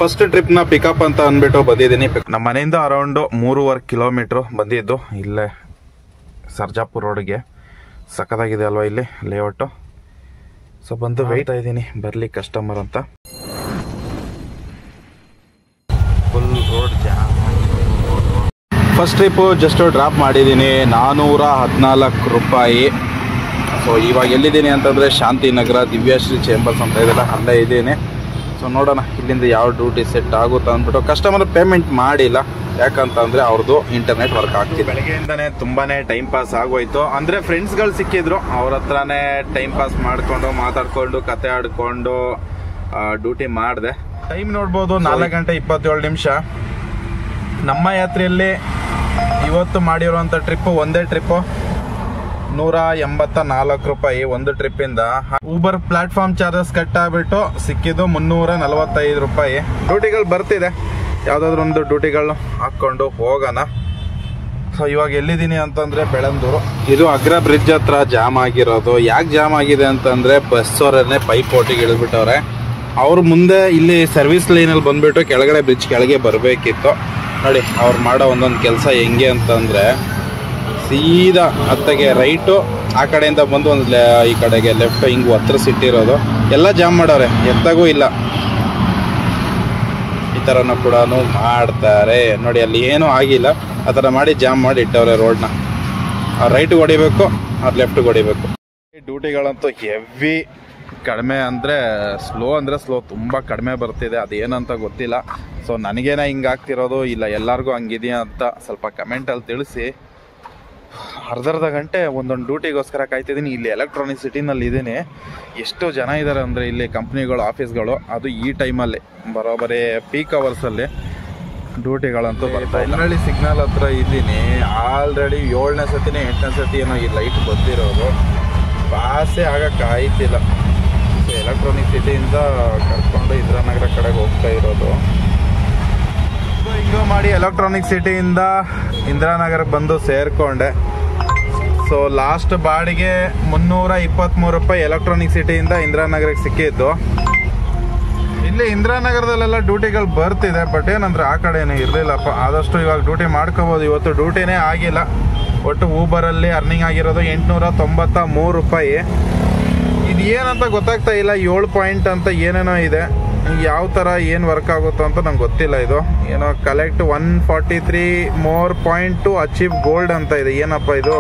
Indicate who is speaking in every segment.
Speaker 1: first trip ನ pickup ಅಂತ ಅಂದ್ಬಿಟ್ಟು ಬಂದಿದ್ದೀನಿ ನಮ್ಮ ಮನೆಯಿಂದ ಅರೌಂಡ್ ಮೂರುವರೆ ಕಿಲೋಮೀಟರ್ ಬಂದಿದ್ದು ಇಲ್ಲೇ ಸರ್ಜಾಪುರ ರೋಡ್ಗೆ ಸಖತ್ತಾಗಿದೆ ಅಲ್ವಾ ಇಲ್ಲಿ ಲೇಔಟು ಸೊ ಬಂದು ವೆಯ್ಟ್ ಇದ್ದೀನಿ ಬರಲಿ ಕಸ್ಟಮರ್ ಅಂತ full road jam first trip just drop ಮಾಡಿದ್ದೀನಿ ನಾನ್ನೂರ ಹದಿನಾಲ್ಕು ರೂಪಾಯಿ ಸೊ ಇವಾಗ ಎಲ್ಲಿದ್ದೀನಿ ಅಂತಂದರೆ ಶಾಂತಿನಗರ ದಿವ್ಯಾಶ್ರೀ ಚೇಂಬರ್ಸ್ ಅಂತ ಇದೆಲ್ಲ ಅಲ್ಲೇ ಇದ್ದೀನಿ ಸೊ ನೋಡೋಣ ಇಲ್ಲಿಂದ ಯಾವ ಡ್ಯೂಟಿ ಸೆಟ್ ಆಗುತ್ತಾ ಅಂದ್ಬಿಟ್ಟು ಕಸ್ಟಮರ್ ಪೇಮೆಂಟ್ ಮಾಡಿಲ್ಲ ಯಾಕಂತಂದ್ರೆ ಅವ್ರದ್ದು ಇಂಟರ್ನೆಟ್ ವರ್ಕ್ ಆಗ್ತಿದೆ ಬೆಳಗ್ಗೆಯಿಂದನೇ ತುಂಬಾನೇ ಟೈಮ್ ಪಾಸ್ ಆಗೋಯ್ತು ಅಂದ್ರೆ ಫ್ರೆಂಡ್ಸ್ಗಳು ಸಿಕ್ಕಿದ್ರು ಅವ್ರ ಹತ್ರನೇ ಟೈಮ್ ಪಾಸ್ ಮಾಡ್ಕೊಂಡು ಮಾತಾಡ್ಕೊಂಡು ಕತೆ ಆಡ್ಕೊಂಡು ಡ್ಯೂಟಿ ಮಾಡಿದೆ ಟೈಮ್ ನೋಡ್ಬೋದು ನಾಲ್ಕು ಗಂಟೆ ಇಪ್ಪತ್ತೇಳು ನಿಮಿಷ ನಮ್ಮ ಯಾತ್ರೆಯಲ್ಲಿ ಇವತ್ತು ಮಾಡಿರುವಂಥ ಟ್ರಿಪ್ಪು ಒಂದೇ ಟ್ರಿಪ್ಪು ನೂರ ಎಂಬತ್ತ ನಾಲ್ಕು ರೂಪಾಯಿ ಒಂದು ಟ್ರಿಪ್ಪಿಂದ ಊಬರ್ ಪ್ಲಾಟ್ಫಾರ್ಮ್ ಚಾರ್ಜಸ್ ಕಟ್ ಆಗ್ಬಿಟ್ಟು ಸಿಕ್ಕಿದ್ದು ಮುನ್ನೂರ ನಲವತ್ತೈದು ರೂಪಾಯಿ ಡ್ಯೂಟಿಗಳು ಬರ್ತಿದೆ ಯಾವುದಾದ್ರೂ ಒಂದು ಡ್ಯೂಟಿಗಳು ಹಾಕ್ಕೊಂಡು ಹೋಗೋಣ ಸೊ ಇವಾಗ ಎಲ್ಲಿದ್ದೀನಿ ಅಂತಂದ್ರೆ ಬೆಳಂದೂರು ಇದು ಅಗ್ರ ಬ್ರಿಡ್ಜ್ ಹತ್ರ ಜಾಮ್ ಆಗಿರೋದು ಯಾಕೆ ಜಾಮ್ ಆಗಿದೆ ಅಂತಂದ್ರೆ ಬಸ್ ಅವರನ್ನೇ ಪೈಪೋಟಿಗೆ ಇಳಿದ್ಬಿಟ್ಟವ್ರೆ ಅವ್ರು ಮುಂದೆ ಇಲ್ಲಿ ಸರ್ವಿಸ್ ಲೈನಲ್ಲಿ ಬಂದ್ಬಿಟ್ಟು ಕೆಳಗಡೆ ಬ್ರಿಡ್ಜ್ ಕೆಳಗೆ ಬರಬೇಕಿತ್ತು ನೋಡಿ ಅವ್ರು ಮಾಡೋ ಒಂದೊಂದು ಕೆಲಸ ಹೆಂಗೆ ಅಂತಂದ್ರೆ ಸೀದಾ ಹತ್ತಗೆ ರೈಟು ಆ ಕಡೆಯಿಂದ ಬಂದು ಒಂದು ಈ ಕಡೆಗೆ ಲೆಫ್ಟ್ ಹಿಂಗೆ ಹತ್ರ ಸಿಟ್ಟಿರೋದು ಎಲ್ಲ ಜಾಮ್ ಮಾಡವ್ರೆ ಎತ್ತಾಗೂ ಇಲ್ಲ ಈ ಥರನೂ ಕೂಡ ಮಾಡ್ತಾರೆ ನೋಡಿ ಅಲ್ಲಿ ಏನೂ ಆಗಿಲ್ಲ ಆ ಥರ ಮಾಡಿ ಜಾಮ್ ಮಾಡಿ ಇಟ್ಟವ್ರೆ ರೋಡ್ನ ಅವ್ರು ರೈಟ್ಗೆ ಹೊಡಿಬೇಕು ಅವ್ರು ಲೆಫ್ಟ್ಗೆ ಹೊಡಿಬೇಕು ಡ್ಯೂಟಿಗಳಂತೂ ಹೆವಿ ಕಡಿಮೆ ಅಂದರೆ ಸ್ಲೋ ಅಂದರೆ ಸ್ಲೋ ತುಂಬ ಕಡಿಮೆ ಬರ್ತಿದೆ ಅದೇನಂತ ಗೊತ್ತಿಲ್ಲ ಸೊ ನನಗೇನ ಹಿಂಗೆ ಆಗ್ತಿರೋದು ಇಲ್ಲ ಎಲ್ಲರಿಗೂ ಹಂಗಿದೆಯಾ ಅಂತ ಸ್ವಲ್ಪ ಕಮೆಂಟಲ್ಲಿ ತಿಳಿಸಿ ಅರ್ಧರ್ಧ ಗಂಟೆ ಒಂದೊಂದು ಡ್ಯೂಟಿಗೋಸ್ಕರ ಕಾಯ್ತಿದ್ದೀನಿ ಇಲ್ಲಿ ಎಲೆಕ್ಟ್ರಾನಿಕ್ ಸಿಟಿನಲ್ಲಿ ಇದ್ದೀನಿ ಎಷ್ಟು ಜನ ಇದ್ದಾರೆ ಅಂದರೆ ಇಲ್ಲಿ ಕಂಪ್ನಿಗಳು ಆಫೀಸ್ಗಳು ಅದು ಈ ಟೈಮಲ್ಲಿ ಬರೋಬರಿ ಪೀಕ್ ಅವರ್ಸಲ್ಲಿ ಡ್ಯೂಟಿಗಳಂತೂ ಬರ್ತಾ ಇಲ್ಲ ಹಳ್ಳಿ ಸಿಗ್ನಲ್ ಹತ್ರ ಇದ್ದೀನಿ ಆಲ್ರೆಡಿ ಏಳನೇ ಸತಿನೇ ಎಂಟನೇ ಸತಿ ಏನೋ ಈ ಲೈಟ್ ಬಂದಿರೋದು ಪಾಸೇ ಆಗಕ್ಕೆ ಆಯ್ತಿಲ್ಲ ಎಲೆಕ್ಟ್ರಾನಿಕ್ ಸಿಟಿಯಿಂದ ಕರ್ಕೊಂಡು ಇಂದಿರಾನಗರ ಕಡೆಗೆ ಹೋಗ್ತಾ ಇರೋದು ಹಿಂಗೋ ಹಿಂಗೋ ಮಾಡಿ ಎಲೆಕ್ಟ್ರಾನಿಕ್ ಸಿಟಿಯಿಂದ ಇಂದಿರಾನಗರಕ್ಕೆ ಬಂದು ಸೇರಿಕೊಂಡೆ ಸೊ ಲಾಸ್ಟ್ ಬಾಡಿಗೆ ಮುನ್ನೂರ ಇಪ್ಪತ್ತ್ಮೂರು ರೂಪಾಯಿ ಎಲೆಕ್ಟ್ರಾನಿಕ್ ಸಿಟಿಯಿಂದ ಇಂದಿರಾನಗರಕ್ಕೆ ಸಿಕ್ಕಿದ್ದು ಇಲ್ಲಿ ಇಂದಿರಾನಗರದಲ್ಲೆಲ್ಲ ಡ್ಯೂಟಿಗಳು ಬರ್ತಿದೆ ಬಟ್ ಏನಂದ್ರೆ ಆ ಕಡೆ ಏನೂ ಇರಲಿಲ್ಲಪ್ಪ ಆದಷ್ಟು ಇವಾಗ ಡ್ಯೂಟಿ ಮಾಡ್ಕೋಬೋದು ಇವತ್ತು ಡ್ಯೂಟಿನೇ ಆಗಿಲ್ಲ ಒಟ್ಟು ಊಬರಲ್ಲಿ ಅರ್ನಿಂಗ್ ಆಗಿರೋದು ಎಂಟುನೂರ ತೊಂಬತ್ತ ಮೂರು ರೂಪಾಯಿ ಇದು ಏನಂತ ಗೊತ್ತಾಗ್ತಾ ಇಲ್ಲ ಏಳು ಪಾಯಿಂಟ್ ಅಂತ ಏನೇನೋ ಇದೆ ಯಾವ ಥರ ಏನು ವರ್ಕ್ ಆಗುತ್ತೋ ಅಂತ ನಂಗೆ ಗೊತ್ತಿಲ್ಲ ಇದು ಏನೋ collect one forty three more point to achieve gold ಅಂತ ಇದೆ ಏನಪ್ಪ ಇದು